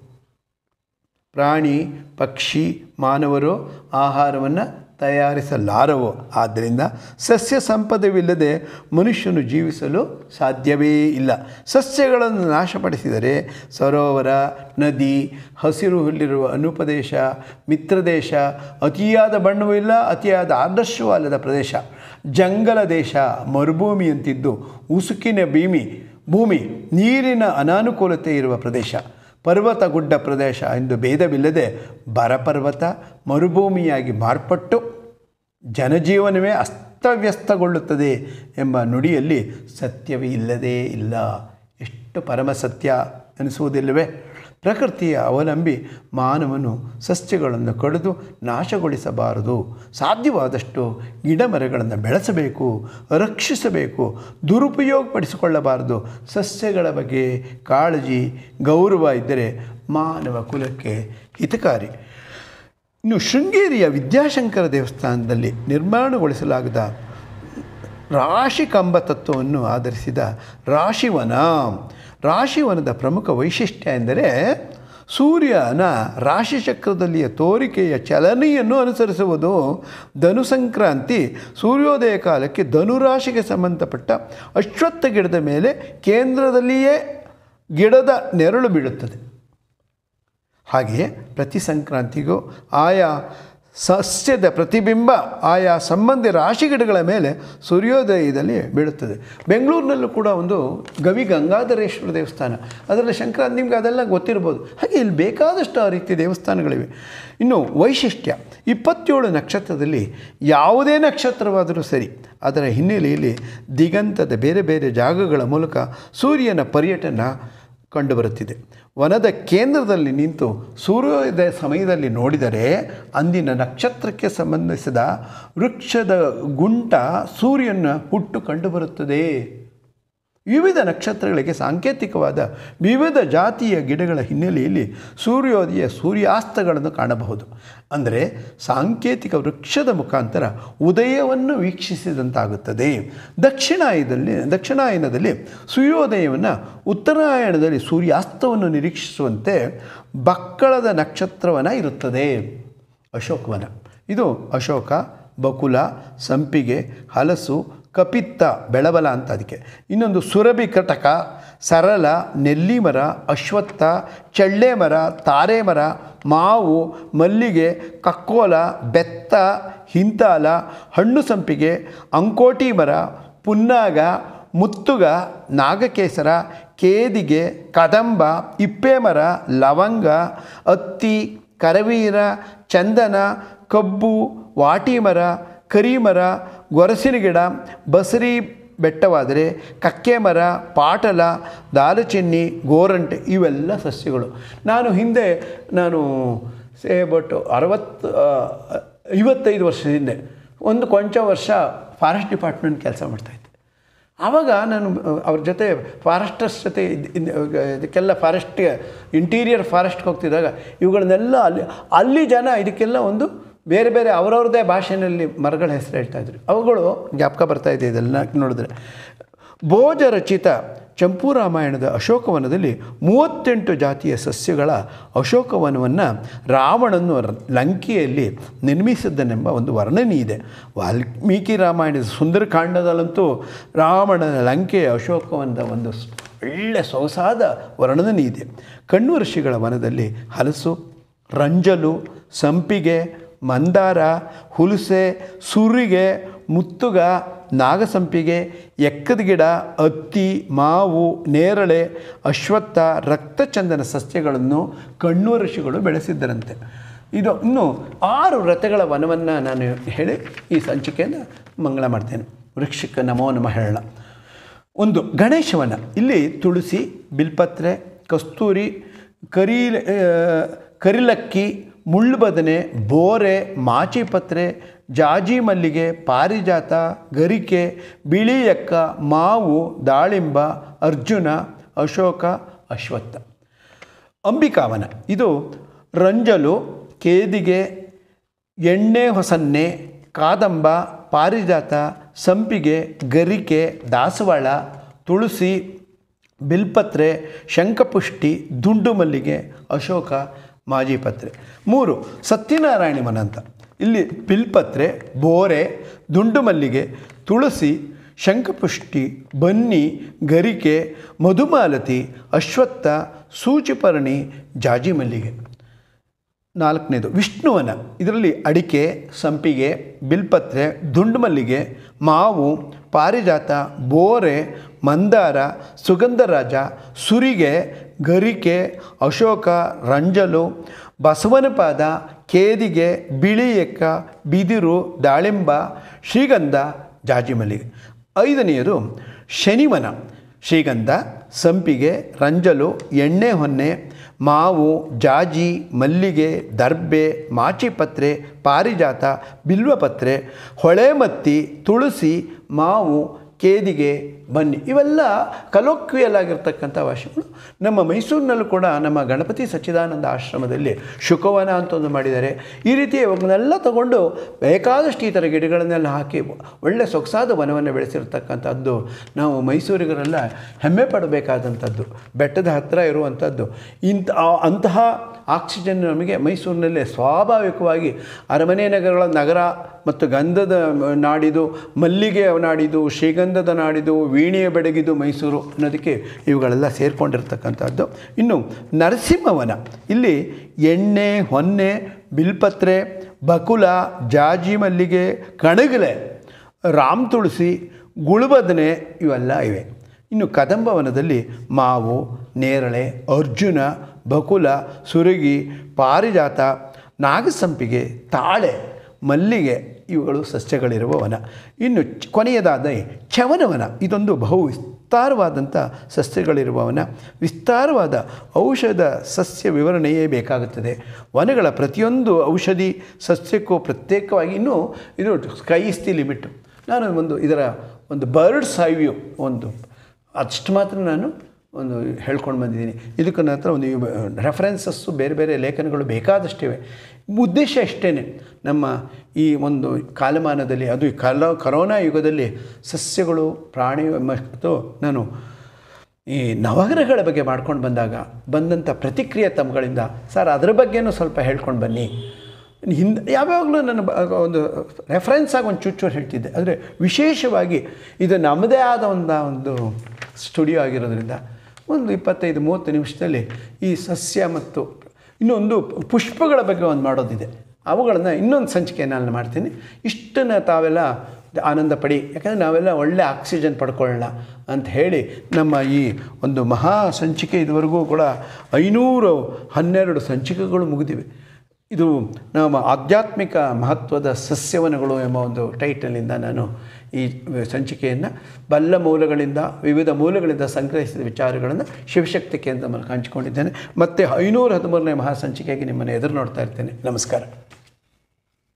ಪ್ರಾಣಿ ಪಕ್ಷಿ ಮಾನವರು ಆಹಾರವನ್ನು ತಯಾರಿಸಲಾರವು ಆದ್ದರಿಂದ ಸಸ್ಯ ಸಂಪದವಿಲ್ಲದೆ ಮನುಷ್ಯನು ಜೀವಿಸಲು ಸಾಧ್ಯವೇ ಇಲ್ಲ ಸಸ್ಯಗಳನ್ನು ನಾಶಪಡಿಸಿದರೆ ಸರೋವರ ನದಿ ಹಸಿರು ಹುಲ್ಲಿರುವ ಅನುಪದೇಶ ಮಿತ್ರದೇಶ ಅತಿಯಾದ ಬಣ್ಣವೂ ಇಲ್ಲ ಅತಿಯಾದ ಆದರ್ಶವೂ ಅಲ್ಲದ ಪ್ರದೇಶ ಜಂಗಲ ದೇಶ ಮರುಭೂಮಿಯಂತಿದ್ದು ಉಸುಕಿನ ಭೂಮಿ ಭೂಮಿ ನೀರಿನ ಅನಾನುಕೂಲತೆ ಇರುವ ಪ್ರದೇಶ ಪರ್ವತ ಗುಡ್ಡ ಪ್ರದೇಶ ಎಂದು ಭೇದವಿಲ್ಲದೆ ಬರಪರ್ವತ ಮರುಭೂಮಿಯಾಗಿ ಮಾರ್ಪಟ್ಟು ಜನಜೀವನವೇ ಅಸ್ತವ್ಯಸ್ತಗೊಳ್ಳುತ್ತದೆ ಎಂಬ ನುಡಿಯಲ್ಲಿ ಸತ್ಯವೇ ಇಲ್ಲದೇ ಇಲ್ಲ ಎಷ್ಟು ಪರಮ ಸತ್ಯ ಅನಿಸುವುದಿಲ್ಲವೇ ಪ್ರಕೃತಿಯ ಅವಲಂಬಿ ಮಾನವನು ಸಸ್ಯಗಳನ್ನು ಕಡಿದು ನಾಶಗೊಳಿಸಬಾರದು ಸಾಧ್ಯವಾದಷ್ಟು ಗಿಡ ಮರಗಳನ್ನು ಬೆಳೆಸಬೇಕು ರಕ್ಷಿಸಬೇಕು ದುರುಪಯೋಗಪಡಿಸಿಕೊಳ್ಳಬಾರದು ಸಸ್ಯಗಳ ಬಗ್ಗೆ ಕಾಳಜಿ ಗೌರವ ಇದ್ದರೆ ಮಾನವ ಕುಲಕ್ಕೆ ಹಿತಕಾರಿ ಇನ್ನು ಶೃಂಗೇರಿಯ ವಿದ್ಯಾಶಂಕರ ದೇವಸ್ಥಾನದಲ್ಲಿ ನಿರ್ಮಾಣಗೊಳಿಸಲಾಗದ ರಾಶಿಕಂಬ ತತ್ವವನ್ನು ಆಧರಿಸಿದ ರಾಶಿವನ ರಾಶಿವನದ ಪ್ರಮುಖ ವೈಶಿಷ್ಟ್ಯ ಎಂದರೆ ಸೂರ್ಯನ ರಾಶಿಚಕ್ರದಲ್ಲಿಯ ತೋರಿಕೆಯ ಚಲನೆಯನ್ನು ಅನುಸರಿಸುವುದು ಧನು ಸಂಕ್ರಾಂತಿ ಸೂರ್ಯೋದಯ ಕಾಲಕ್ಕೆ ಧನುರಾಶಿಗೆ ಸಂಬಂಧಪಟ್ಟ ಅಶ್ವತ್ಥ ಗಿಡದ ಮೇಲೆ ಕೇಂದ್ರದಲ್ಲಿಯೇ ಗಿಡದ ನೆರಳು ಬೀಳುತ್ತದೆ ಹಾಗೆಯೇ ಪ್ರತಿ ಸಂಕ್ರಾಂತಿಗೂ ಆಯಾ ಸಸ್ಯದ ಪ್ರತಿಬಿಂಬ ಆಯಾ ಸಂಬಂಧಿ ರಾಶಿಗಿಡಗಳ ಮೇಲೆ ಸೂರ್ಯೋದಯದಲ್ಲಿ ಬೀಳುತ್ತದೆ ಬೆಂಗಳೂರಿನಲ್ಲೂ ಕೂಡ ಒಂದು ಗವಿ ಗಂಗಾಧರೇಶ್ವರ ದೇವಸ್ಥಾನ ಅದರಲ್ಲಿ ಸಂಕ್ರಾಂತಿ ನಿಮ್ಗೆ ಅದೆಲ್ಲ ಗೊತ್ತಿರ್ಬೋದು ಹಾಗೆ ಇಲ್ಲಿ ಬೇಕಾದಷ್ಟು ಆ ರೀತಿ ದೇವಸ್ಥಾನಗಳಿವೆ ಇನ್ನು ವೈಶಿಷ್ಟ್ಯ ಇಪ್ಪತ್ತೇಳು ನಕ್ಷತ್ರದಲ್ಲಿ ಯಾವುದೇ ನಕ್ಷತ್ರವಾದರೂ ಸರಿ ಅದರ ಹಿನ್ನೆಲೆಯಲ್ಲಿ ದಿಗಂತದ ಬೇರೆ ಬೇರೆ ಜಾಗಗಳ ಮೂಲಕ ಸೂರ್ಯನ ಪರ್ಯಟನ ಕಂಡುಬರುತ್ತಿದೆ ವನದ ಕೇಂದ್ರದಲ್ಲಿ ನಿಂತು ಸೂರ್ಯೋದಯ ಸಮಯದಲ್ಲಿ ನೋಡಿದರೆ ಅಂದಿನ ನಕ್ಷತ್ರಕ್ಕೆ ಸಂಬಂಧಿಸಿದ ವೃಕ್ಷದ ಗುಂಟ ಸೂರ್ಯನ ಹುಟ್ಟು ಕಂಡುಬರುತ್ತದೆ ವಿವಿಧ ನಕ್ಷತ್ರಗಳಿಗೆ ಸಾಂಕೇತಿಕವಾದ ವಿವಿಧ ಜಾತಿಯ ಗಿಡಗಳ ಹಿನ್ನೆಲೆಯಲ್ಲಿ ಸೂರ್ಯೋದಯ ಸೂರ್ಯಾಸ್ತಗಳನ್ನು ಕಾಣಬಹುದು ಅಂದರೆ ಸಾಂಕೇತಿಕ ವೃಕ್ಷದ ಮುಖಾಂತರ ಉದಯವನ್ನು ವೀಕ್ಷಿಸಿದಂತಾಗುತ್ತದೆ ದಕ್ಷಿಣಾಯನದಲ್ಲಿ ದಕ್ಷಿಣಾಯನದಲ್ಲಿ ಸೂರ್ಯೋದಯವನ್ನು ಉತ್ತರಾಯಣದಲ್ಲಿ ಸೂರ್ಯಾಸ್ತವನ್ನು ನಿರೀಕ್ಷಿಸುವಂತೆ ಬಕ್ಕಳದ ನಕ್ಷತ್ರವನ ಇರುತ್ತದೆ ಅಶೋಕವನ ಇದು ಅಶೋಕ ಬಕುಲ ಸಂಪಿಗೆ ಹಲಸು ಕಪಿತ್ತ ಬೆಳಬಲ ಅಂತ ಅದಕ್ಕೆ ಇನ್ನೊಂದು ಸುರಭಿ ಕಟಕ ಸರಳ ನೆಲ್ಲಿ ಮರ ಅಶ್ವತ್ಥ ಚಳ್ಳೆ ಮರ ತಾರೆ ಮರ ಮಾವು ಮಲ್ಲಿಗೆ ಕಕ್ಕೋಲ ಬೆತ್ತ ಹಿಂತಾಲ ಹಣ್ಣು ಸಂಪಿಗೆ ಅಂಕೋಟಿ ಮರ ಪುನ್ನಾಗ ಮುತ್ತುಗ ನಾಗಕೇಸರ ಕೇದಿಗೆ ಕದಂಬ ಇಪ್ಪೆ ಮರ ಲವಂಗ ಹತ್ತಿ ಕರವೀರ ಚಂದನ ಕಬ್ಬು ವಾಟಿ ಮರ ಕರಿಮರ ಗೊರಸಿನ ಗಿಡ ಬಸರಿ ಬೆಟ್ಟವಾದರೆ ಕಕ್ಕೆ ಮರ ಪಾಟಲ ದಾಲಚಿನ್ನಿ ಗೋರಂಟೆ ಇವೆಲ್ಲ ಸಸ್ಯಗಳು ನಾನು ಹಿಂದೆ ನಾನು ಸೇ ಬಟ್ ಅರವತ್ತು ಆ, ಐವತ್ತೈದು ವರ್ಷದ ಹಿಂದೆ ಒಂದು ಕೊಂಚ ವರ್ಷ ಫಾರೆಸ್ಟ್ ಡಿಪಾರ್ಟ್ಮೆಂಟ್ ಕೆಲಸ ಮಾಡ್ತಾಯಿದ್ದೆ ಆವಾಗ ನಾನು ಅಹ್, ಅವ್ರ ಜೊತೆ ಫಾರೆಸ್ಟರ್ಸ್ ಜೊತೆ ಇದ್- ಇದ್- ಇದಕ್ಕೆಲ್ಲ ಫಾರೆಸ್ಟ್ ಇಂಟೀರಿಯರ್ ಫಾರೆಸ್ಟ್ಗೆ ಹೋಗ್ತಿದ್ದಾಗ ಇವುಗಳನ್ನೆಲ್ಲ ಅಲ್ಲಿ ಅಲ್ಲಿ ಜನ ಇದಕ್ಕೆಲ್ಲ ಒಂದು ಬೇರೆ ಬೇರೆ ಅವರವ್ರದ್ದೇ ಭಾಷೆಯಲ್ಲಿ ಮರಗಳ ಹೆಸರು ಹೇಳ್ತಾ ಇದ್ರು ಅವುಗಳು ಜ್ಞಾಪಕ ಬರ್ತಾ ಇದೆ ಇದೆಲ್ಲ ನೋಡಿದ್ರೆ ಭೋಜ ರಚಿತ ಚಂಪೂ ರಾಮಾಯಣದ ಅಶೋಕವನದಲ್ಲಿ ಮೂವತ್ತೆಂಟು ಜಾತಿಯ ಸಸ್ಯಗಳ ಅಶೋಕವನವನ್ನು ರಾವಣನು ರ- ಲಂಕೆಯಲ್ಲಿ ನಿರ್ಮಿಸಿದ್ದನೆಂಬ ಒಂದು ವರ್ಣನೆ ಇದೆ ವಾಲ್ಮೀಕಿ ರಾಮಾಯಣದ ಸುಂದರಕಾಂಡದಲ್ಲಂತೂ ರಾವಣನ ಲಂಕೆಯ ಅಶೋಕವನದ ಒಂದು ಸ್- ಒಳ್ಳೆ ಸೊಗಸಾದ ವರ್ಣನೆ ಇದೆ ಕಣ್ಣು ಋಷಿಗಳ ವನದಲ್ಲಿ ಹಲಸು ರಂಜಲು ಸಂಪಿಗೆ ಮಂದಾರ ಹುಲಸೆ ಸುರಿಗೆ ಮುತ್ತುಗ ನಾಗಸಂಪಿಗೆ ಎಕ್ಕದ ಗಿಡ ಹತ್ತಿ ಮಾವು ನೇರಳೆ ಅಶ್ವತ್ಥ ರಕ್ತಚಂದನ ಸಸ್ಯಗಳನ್ನು ಕಣ್ಣು ಋಷಿಗಳು ಬೆಳೆಸಿದ್ದರಂತೆ ಇದು ಇನ್ನು ಆರು ರಥಗಳ ವನವನ್ನು ನಾನು ಹೇಳಿ ಈ ಸಂಚಿಕೆಯನ್ನು ಮಂಗಳ ಮಾಡ್ತೇನೆ ವೃಕ್ಷಕ್ಕೆ ನಮೋ ನಮಃ ಹೇಳೋಣ ಒಂದು ಗಣೇಶವನ ಇಲ್ಲಿ ತುಳಸಿ ಬಿಲ್ಪತ್ರೆ ಕಸ್ತೂರಿ ಕರಿ ಆ, ಕರಿಲಕ್ಕಿ ಮುಳ್ಳುಬದನೆ ಬೋರೆ ಮಾಚಿಪತ್ರೆ ಜಾಜಿ ಮಲ್ಲಿಗೆ ಪಾರಿಜಾತ ಗರಿಕೆ ಬಿಳಿ ಎಕ್ಕ ಮಾವು ದಾಳಿಂಬ ಅರ್ಜುನ ಅಶೋಕ ಅಶ್ವತ್ಥ ಅಂಬಿಕಾವನ ಇದು ರಂಜಲು ಕೇದಿಗೆ ಎಣ್ಣೆ ಹೊಸನ್ನೆ ಕಾದಂಬ ಪಾರಿಜಾತ ಸಂಪಿಗೆ ಗರಿಕೆ ದಾಸವಾಳ ತುಳಸಿ ಬಿಲ್ಪತ್ರೆ ಶಂಖಪುಷ್ಟಿ ದುಂಡು ಮಲ್ಲಿಗೆ ಅಶೋಕ ಮಾಜಿಪತ್ರೆ ಮೂರು ಸತ್ಯನಾರಾಯಣ ವನ ಅಂತ ಇಲ್ಲಿ ಬಿಲ್ಪತ್ರೆ ಬೋರೆ ದುಂಡು ಮಲ್ಲಿಗೆ ತುಳಸಿ ಶಂಖಪುಷ್ಟಿ ಬನ್ನಿ ಗರಿಕೆ ಮಧುಮಾಲತಿ ಅಶ್ವತ್ಥ ಸೂಚಿಪರ್ಣಿ ಜಾಜಿ ಮಲ್ಲಿಗೆ ನಾಲ್ಕನೇದು ವಿಷ್ಣುವನ ಇದರಲ್ಲಿ ಅಡಿಕೆ ಸಂಪಿಗೆ ಬಿಲ್ಪತ್ರೆ ದುಂಡುಮಲ್ಲಿಗೆ ಮಾವು ಪಾರಿಜಾತ ಬೋರೆ ಮಂದಾರ ಸುಗಂಧರಾಜ ಸುರಿಗೆ ಗರಿಕೆ ಅಶೋಕ ರಂಜಲು ಬಸವನಪಾದ ಕೇದಿಗೆ ಬಿಳಿ ಎಕ್ಕ ಬಿದಿರು ದಾಳಿಂಬ ಶ್ರೀಗಂಧ ಜಾಜಿ ಮಲ್ಲಿಗೆ ಐದನೆಯದು ಶನಿವನ ಶ್ರೀಗಂಧ ಸಂಪಿಗೆ ರಂಜಲು ಎಣ್ಣೆ ಹೊನ್ನೆ ಮಾವು ಜಾಜಿ ಮಲ್ಲಿಗೆ ದರ್ಬೆ ಮಾಚಿಪತ್ರೆ ಪಾರಿಜಾತ ಬಿಲ್ವಪತ್ರೆ ಹೊಳೆಮತ್ತಿ ತುಳಸಿ ಮಾವು ಕೇದಿಗೆ ಬನ್ನಿ ಇವೆಲ್ಲ ಕಲೋಕ್ವಿಯಲ್ ಆಗಿರ್ತಕ್ಕಂಥ ಭಾಷೆಗಳು ನಮ್ಮ ಮೈಸೂರಿನಲ್ಲೂ ಕೂಡ ನಮ್ಮ ಗಣಪತಿ ಸಚ್ಚಿದಾನಂದ ಆಶ್ರಮದಲ್ಲಿ ಶುಕವನ ಅಂತ ಒಂದು ಮಾಡಿದ್ದಾರೆ ಈ ರೀತಿ ಅವನ್ನೆಲ್ಲ ತಗೊಂಡು ಬೇಕಾದಷ್ಟು ಈ ಥರ ಗಿಡಗಳನ್ನೆಲ್ಲ ಹಾಕಿ ಒಳ್ಳೆ ಸೊಗಸಾದ ವನವನ್ನು ಬೆಳೆಸಿರ್ತಕ್ಕಂಥದ್ದು ನಾವು ಮೈಸೂರಿಗರೆಲ್ಲ ಹೆಮ್ಮೆ ಪಡಬೇಕಾದಂಥದ್ದು ಬೆಟ್ಟದ ಹತ್ತಿರ ಇರುವಂಥದ್ದು ಇಂಥ ಆ- ಅಂತಹ ಆಕ್ಸಿಜನ್ ನಮಗೆ ಮೈಸೂರಿನಲ್ಲೇ ಸ್ವಾಭಾವಿಕವಾಗಿ ಅರಮನೆ ನಗರಗಳ ನಗರ ಮತ್ತು ಗಂಧದ ನಾಡಿದು ಮಲ್ಲಿಗೆಯ ನಾಡಿದು ಶ್ರೀಗಂಧದ ನಾಡಿದು ವೀಣೆಯ ಬೆಡಗಿದು ಮೈಸೂರು ಅನ್ನೋದಕ್ಕೆ ಇವುಗಳೆಲ್ಲ ಸೇರಿಕೊಂಡಿರ್ತಕ್ಕಂಥದ್ದು ಇನ್ನು ನರಸಿಂಹವನ ಇಲ್ಲಿ ಎಣ್ಣೆ ಹೊನ್ನೆ ಬಿಲ್ಪತ್ರೆ ಬಕುಲ ಜಾಜಿ ಮಲ್ಲಿಗೆ ಕಣಗಲೆ ರಾಮ್ ತುಳಸಿ ಗುಳುಬದನೆ ಇವೆಲ್ಲ ಇವೆ ಇನ್ನು ಕದಂಬವನದಲ್ಲಿ ಮಾವು ನೇರಳೆ ಅರ್ಜುನ ಬಕುಲ ಸುರಗಿ ಪಾರಿಜಾತ ನಾಗಸಂಪಿಗೆ ತಾಳೆ ಮಲ್ಲಿಗೆ ಇವುಗಳು ಸಸ್ಯಗಳಿರುವ ವನ ಇನ್ನು ಚ- ಕೊನೆಯದಾದ ಚವನವನ ಇದೊಂದು ಬಹು ವಿಸ್ತಾರವಾದಂಥ ಸಸ್ಯಗಳಿರುವ ವನ ವಿಸ್ತಾರವಾದ ಔಷಧ ಸಸ್ಯ ವಿವರಣೆಯೇ ಬೇಕಾಗುತ್ತದೆ ವನಗಳ ಪ್ರತಿಯೊಂದು ಔಷಧಿ ಸಸ್ಯಕ್ಕೂ ಪ್ರತ್ಯೇಕವಾಗಿ ಇನ್ನೂ ಇದು ಸ್ಕೈ ಇಸ್ ದಿ ಲಿಮಿಟ್ ನಾನು ಒಂದು ಇದರ ಒಂದು ಬರ್ಡ್ಸ್ ಐ ವ್ಯೂ ಒಂದು ಅಷ್ಟು ಮಾತ್ರ ನಾನು ಒಂದು ಹೇಳ್ಕೊಂಡು ಬಂದಿದ್ದೀನಿ ಇದಕ್ಕೆ ನನ್ನ ಹತ್ರ ಒಂದು ರೆಫರೆನ್ಸಸ್ಸು ಬೇರೆ ಬೇರೆ ಲೇಖನಗಳು ಬೇಕಾದಷ್ಟಿವೆ ಉದ್ದೇಶ ಅಷ್ಟೇ ನಮ್ಮ ಈ ಒಂದು ಕಾಲಮಾನದಲ್ಲಿ ಅದು ಈ ಕಲ ಕರೋನಾ ಯುಗದಲ್ಲಿ ಸಸ್ಯಗಳು ಪ್ರಾಣಿ ಮತ್ತು ನಾನು ಈ ನವಗ್ರಹಗಳ ಬಗ್ಗೆ ಮಾಡ್ಕೊಂಡು ಬಂದಾಗ ಬಂದಂಥ ಪ್ರತಿಕ್ರಿಯೆ ತಮ್ಮಗಳಿಂದ ಸರ್ ಅದ್ರ ಬಗ್ಗೆನೂ ಸ್ವಲ್ಪ ಹೇಳ್ಕೊಂಡು ಬನ್ನಿ ಹಿಂದೆ ಯಾವಾಗಲೂ ನಾನು ಬ- ಒಂದು ರೆಫರೆನ್ಸ್ ಆಗಿ ಒಂದು ಚೂಚೂರು ಹೇಳ್ತಿದ್ದೆ ಆದರೆ ವಿಶೇಷವಾಗಿ ಇದು ನಮ್ಮದೇ ಆದ ಒಂದು ಒಂದು ಸ್ಟುಡಿಯೋ ಆಗಿರೋದ್ರಿಂದ ಒಂದು ಇಪ್ಪತ್ತೈದು ಮೂವತ್ತು ನಿಮಿಷದಲ್ಲಿ ಈ ಸಸ್ಯ ಮತ್ತು ಇನ್ನೊಂದು ಪುಷ್ಪಗಳ ಬಗ್ಗೆ ಒಂದು ಮಾಡೋದಿದೆ ಅವುಗಳನ್ನು ಇನ್ನೊಂದು ಸಂಚಿಕೆ ನಾನು ಮಾಡ್ತೀನಿ ಇಷ್ಟನ್ನು ತಾವೆಲ್ಲ ಆನಂದ ಪಡಿ ಯಾಕಂದರೆ ನಾವೆಲ್ಲ ಒಳ್ಳೆ ಆಕ್ಸಿಜನ್ ಪಡ್ಕೊಳ್ಳೋಣ ಅಂತ ಹೇಳಿ ನಮ್ಮ ಈ ಒಂದು ಮಹಾ ಸಂಚಿಕೆ ಇದುವರೆಗೂ ಕೂಡ ಐನೂರು ಹನ್ನೆರಡು ಸಂಚಿಕೆಗಳು ಮುಗಿದಿವೆ ಇದು ನಮ್ಮ ಆಧ್ಯಾತ್ಮಿಕ ಮಹತ್ವದ ಸಸ್ಯವನಗಳು ಎಂಬ ಒಂದು ಟೈಟಲಿಂದ ನಾನು ಈ ಸಂಚಿಕೆಯನ್ನು ಬಲ್ಲ ಮೂಲಗಳಿಂದ ವಿವಿಧ ಮೂಲಗಳಿಂದ ಸಂಗ್ರಹಿಸಿದ ವಿಚಾರಗಳನ್ನು ಶಿವಶಕ್ತಿ ಕೇಂದ್ರ ಮೂಲಕ ಹಂಚಿಕೊಂಡಿದ್ದೇನೆ ಮತ್ತು ಐನೂರ ಹದಿಮೂರನೇ ಮಹಾಸಂಚಿಕೆಗೆ ನಿಮ್ಮನ್ನು ಎದುರು ನೋಡ್ತಾ ಇರ್ತೇನೆ ನಮಸ್ಕಾರ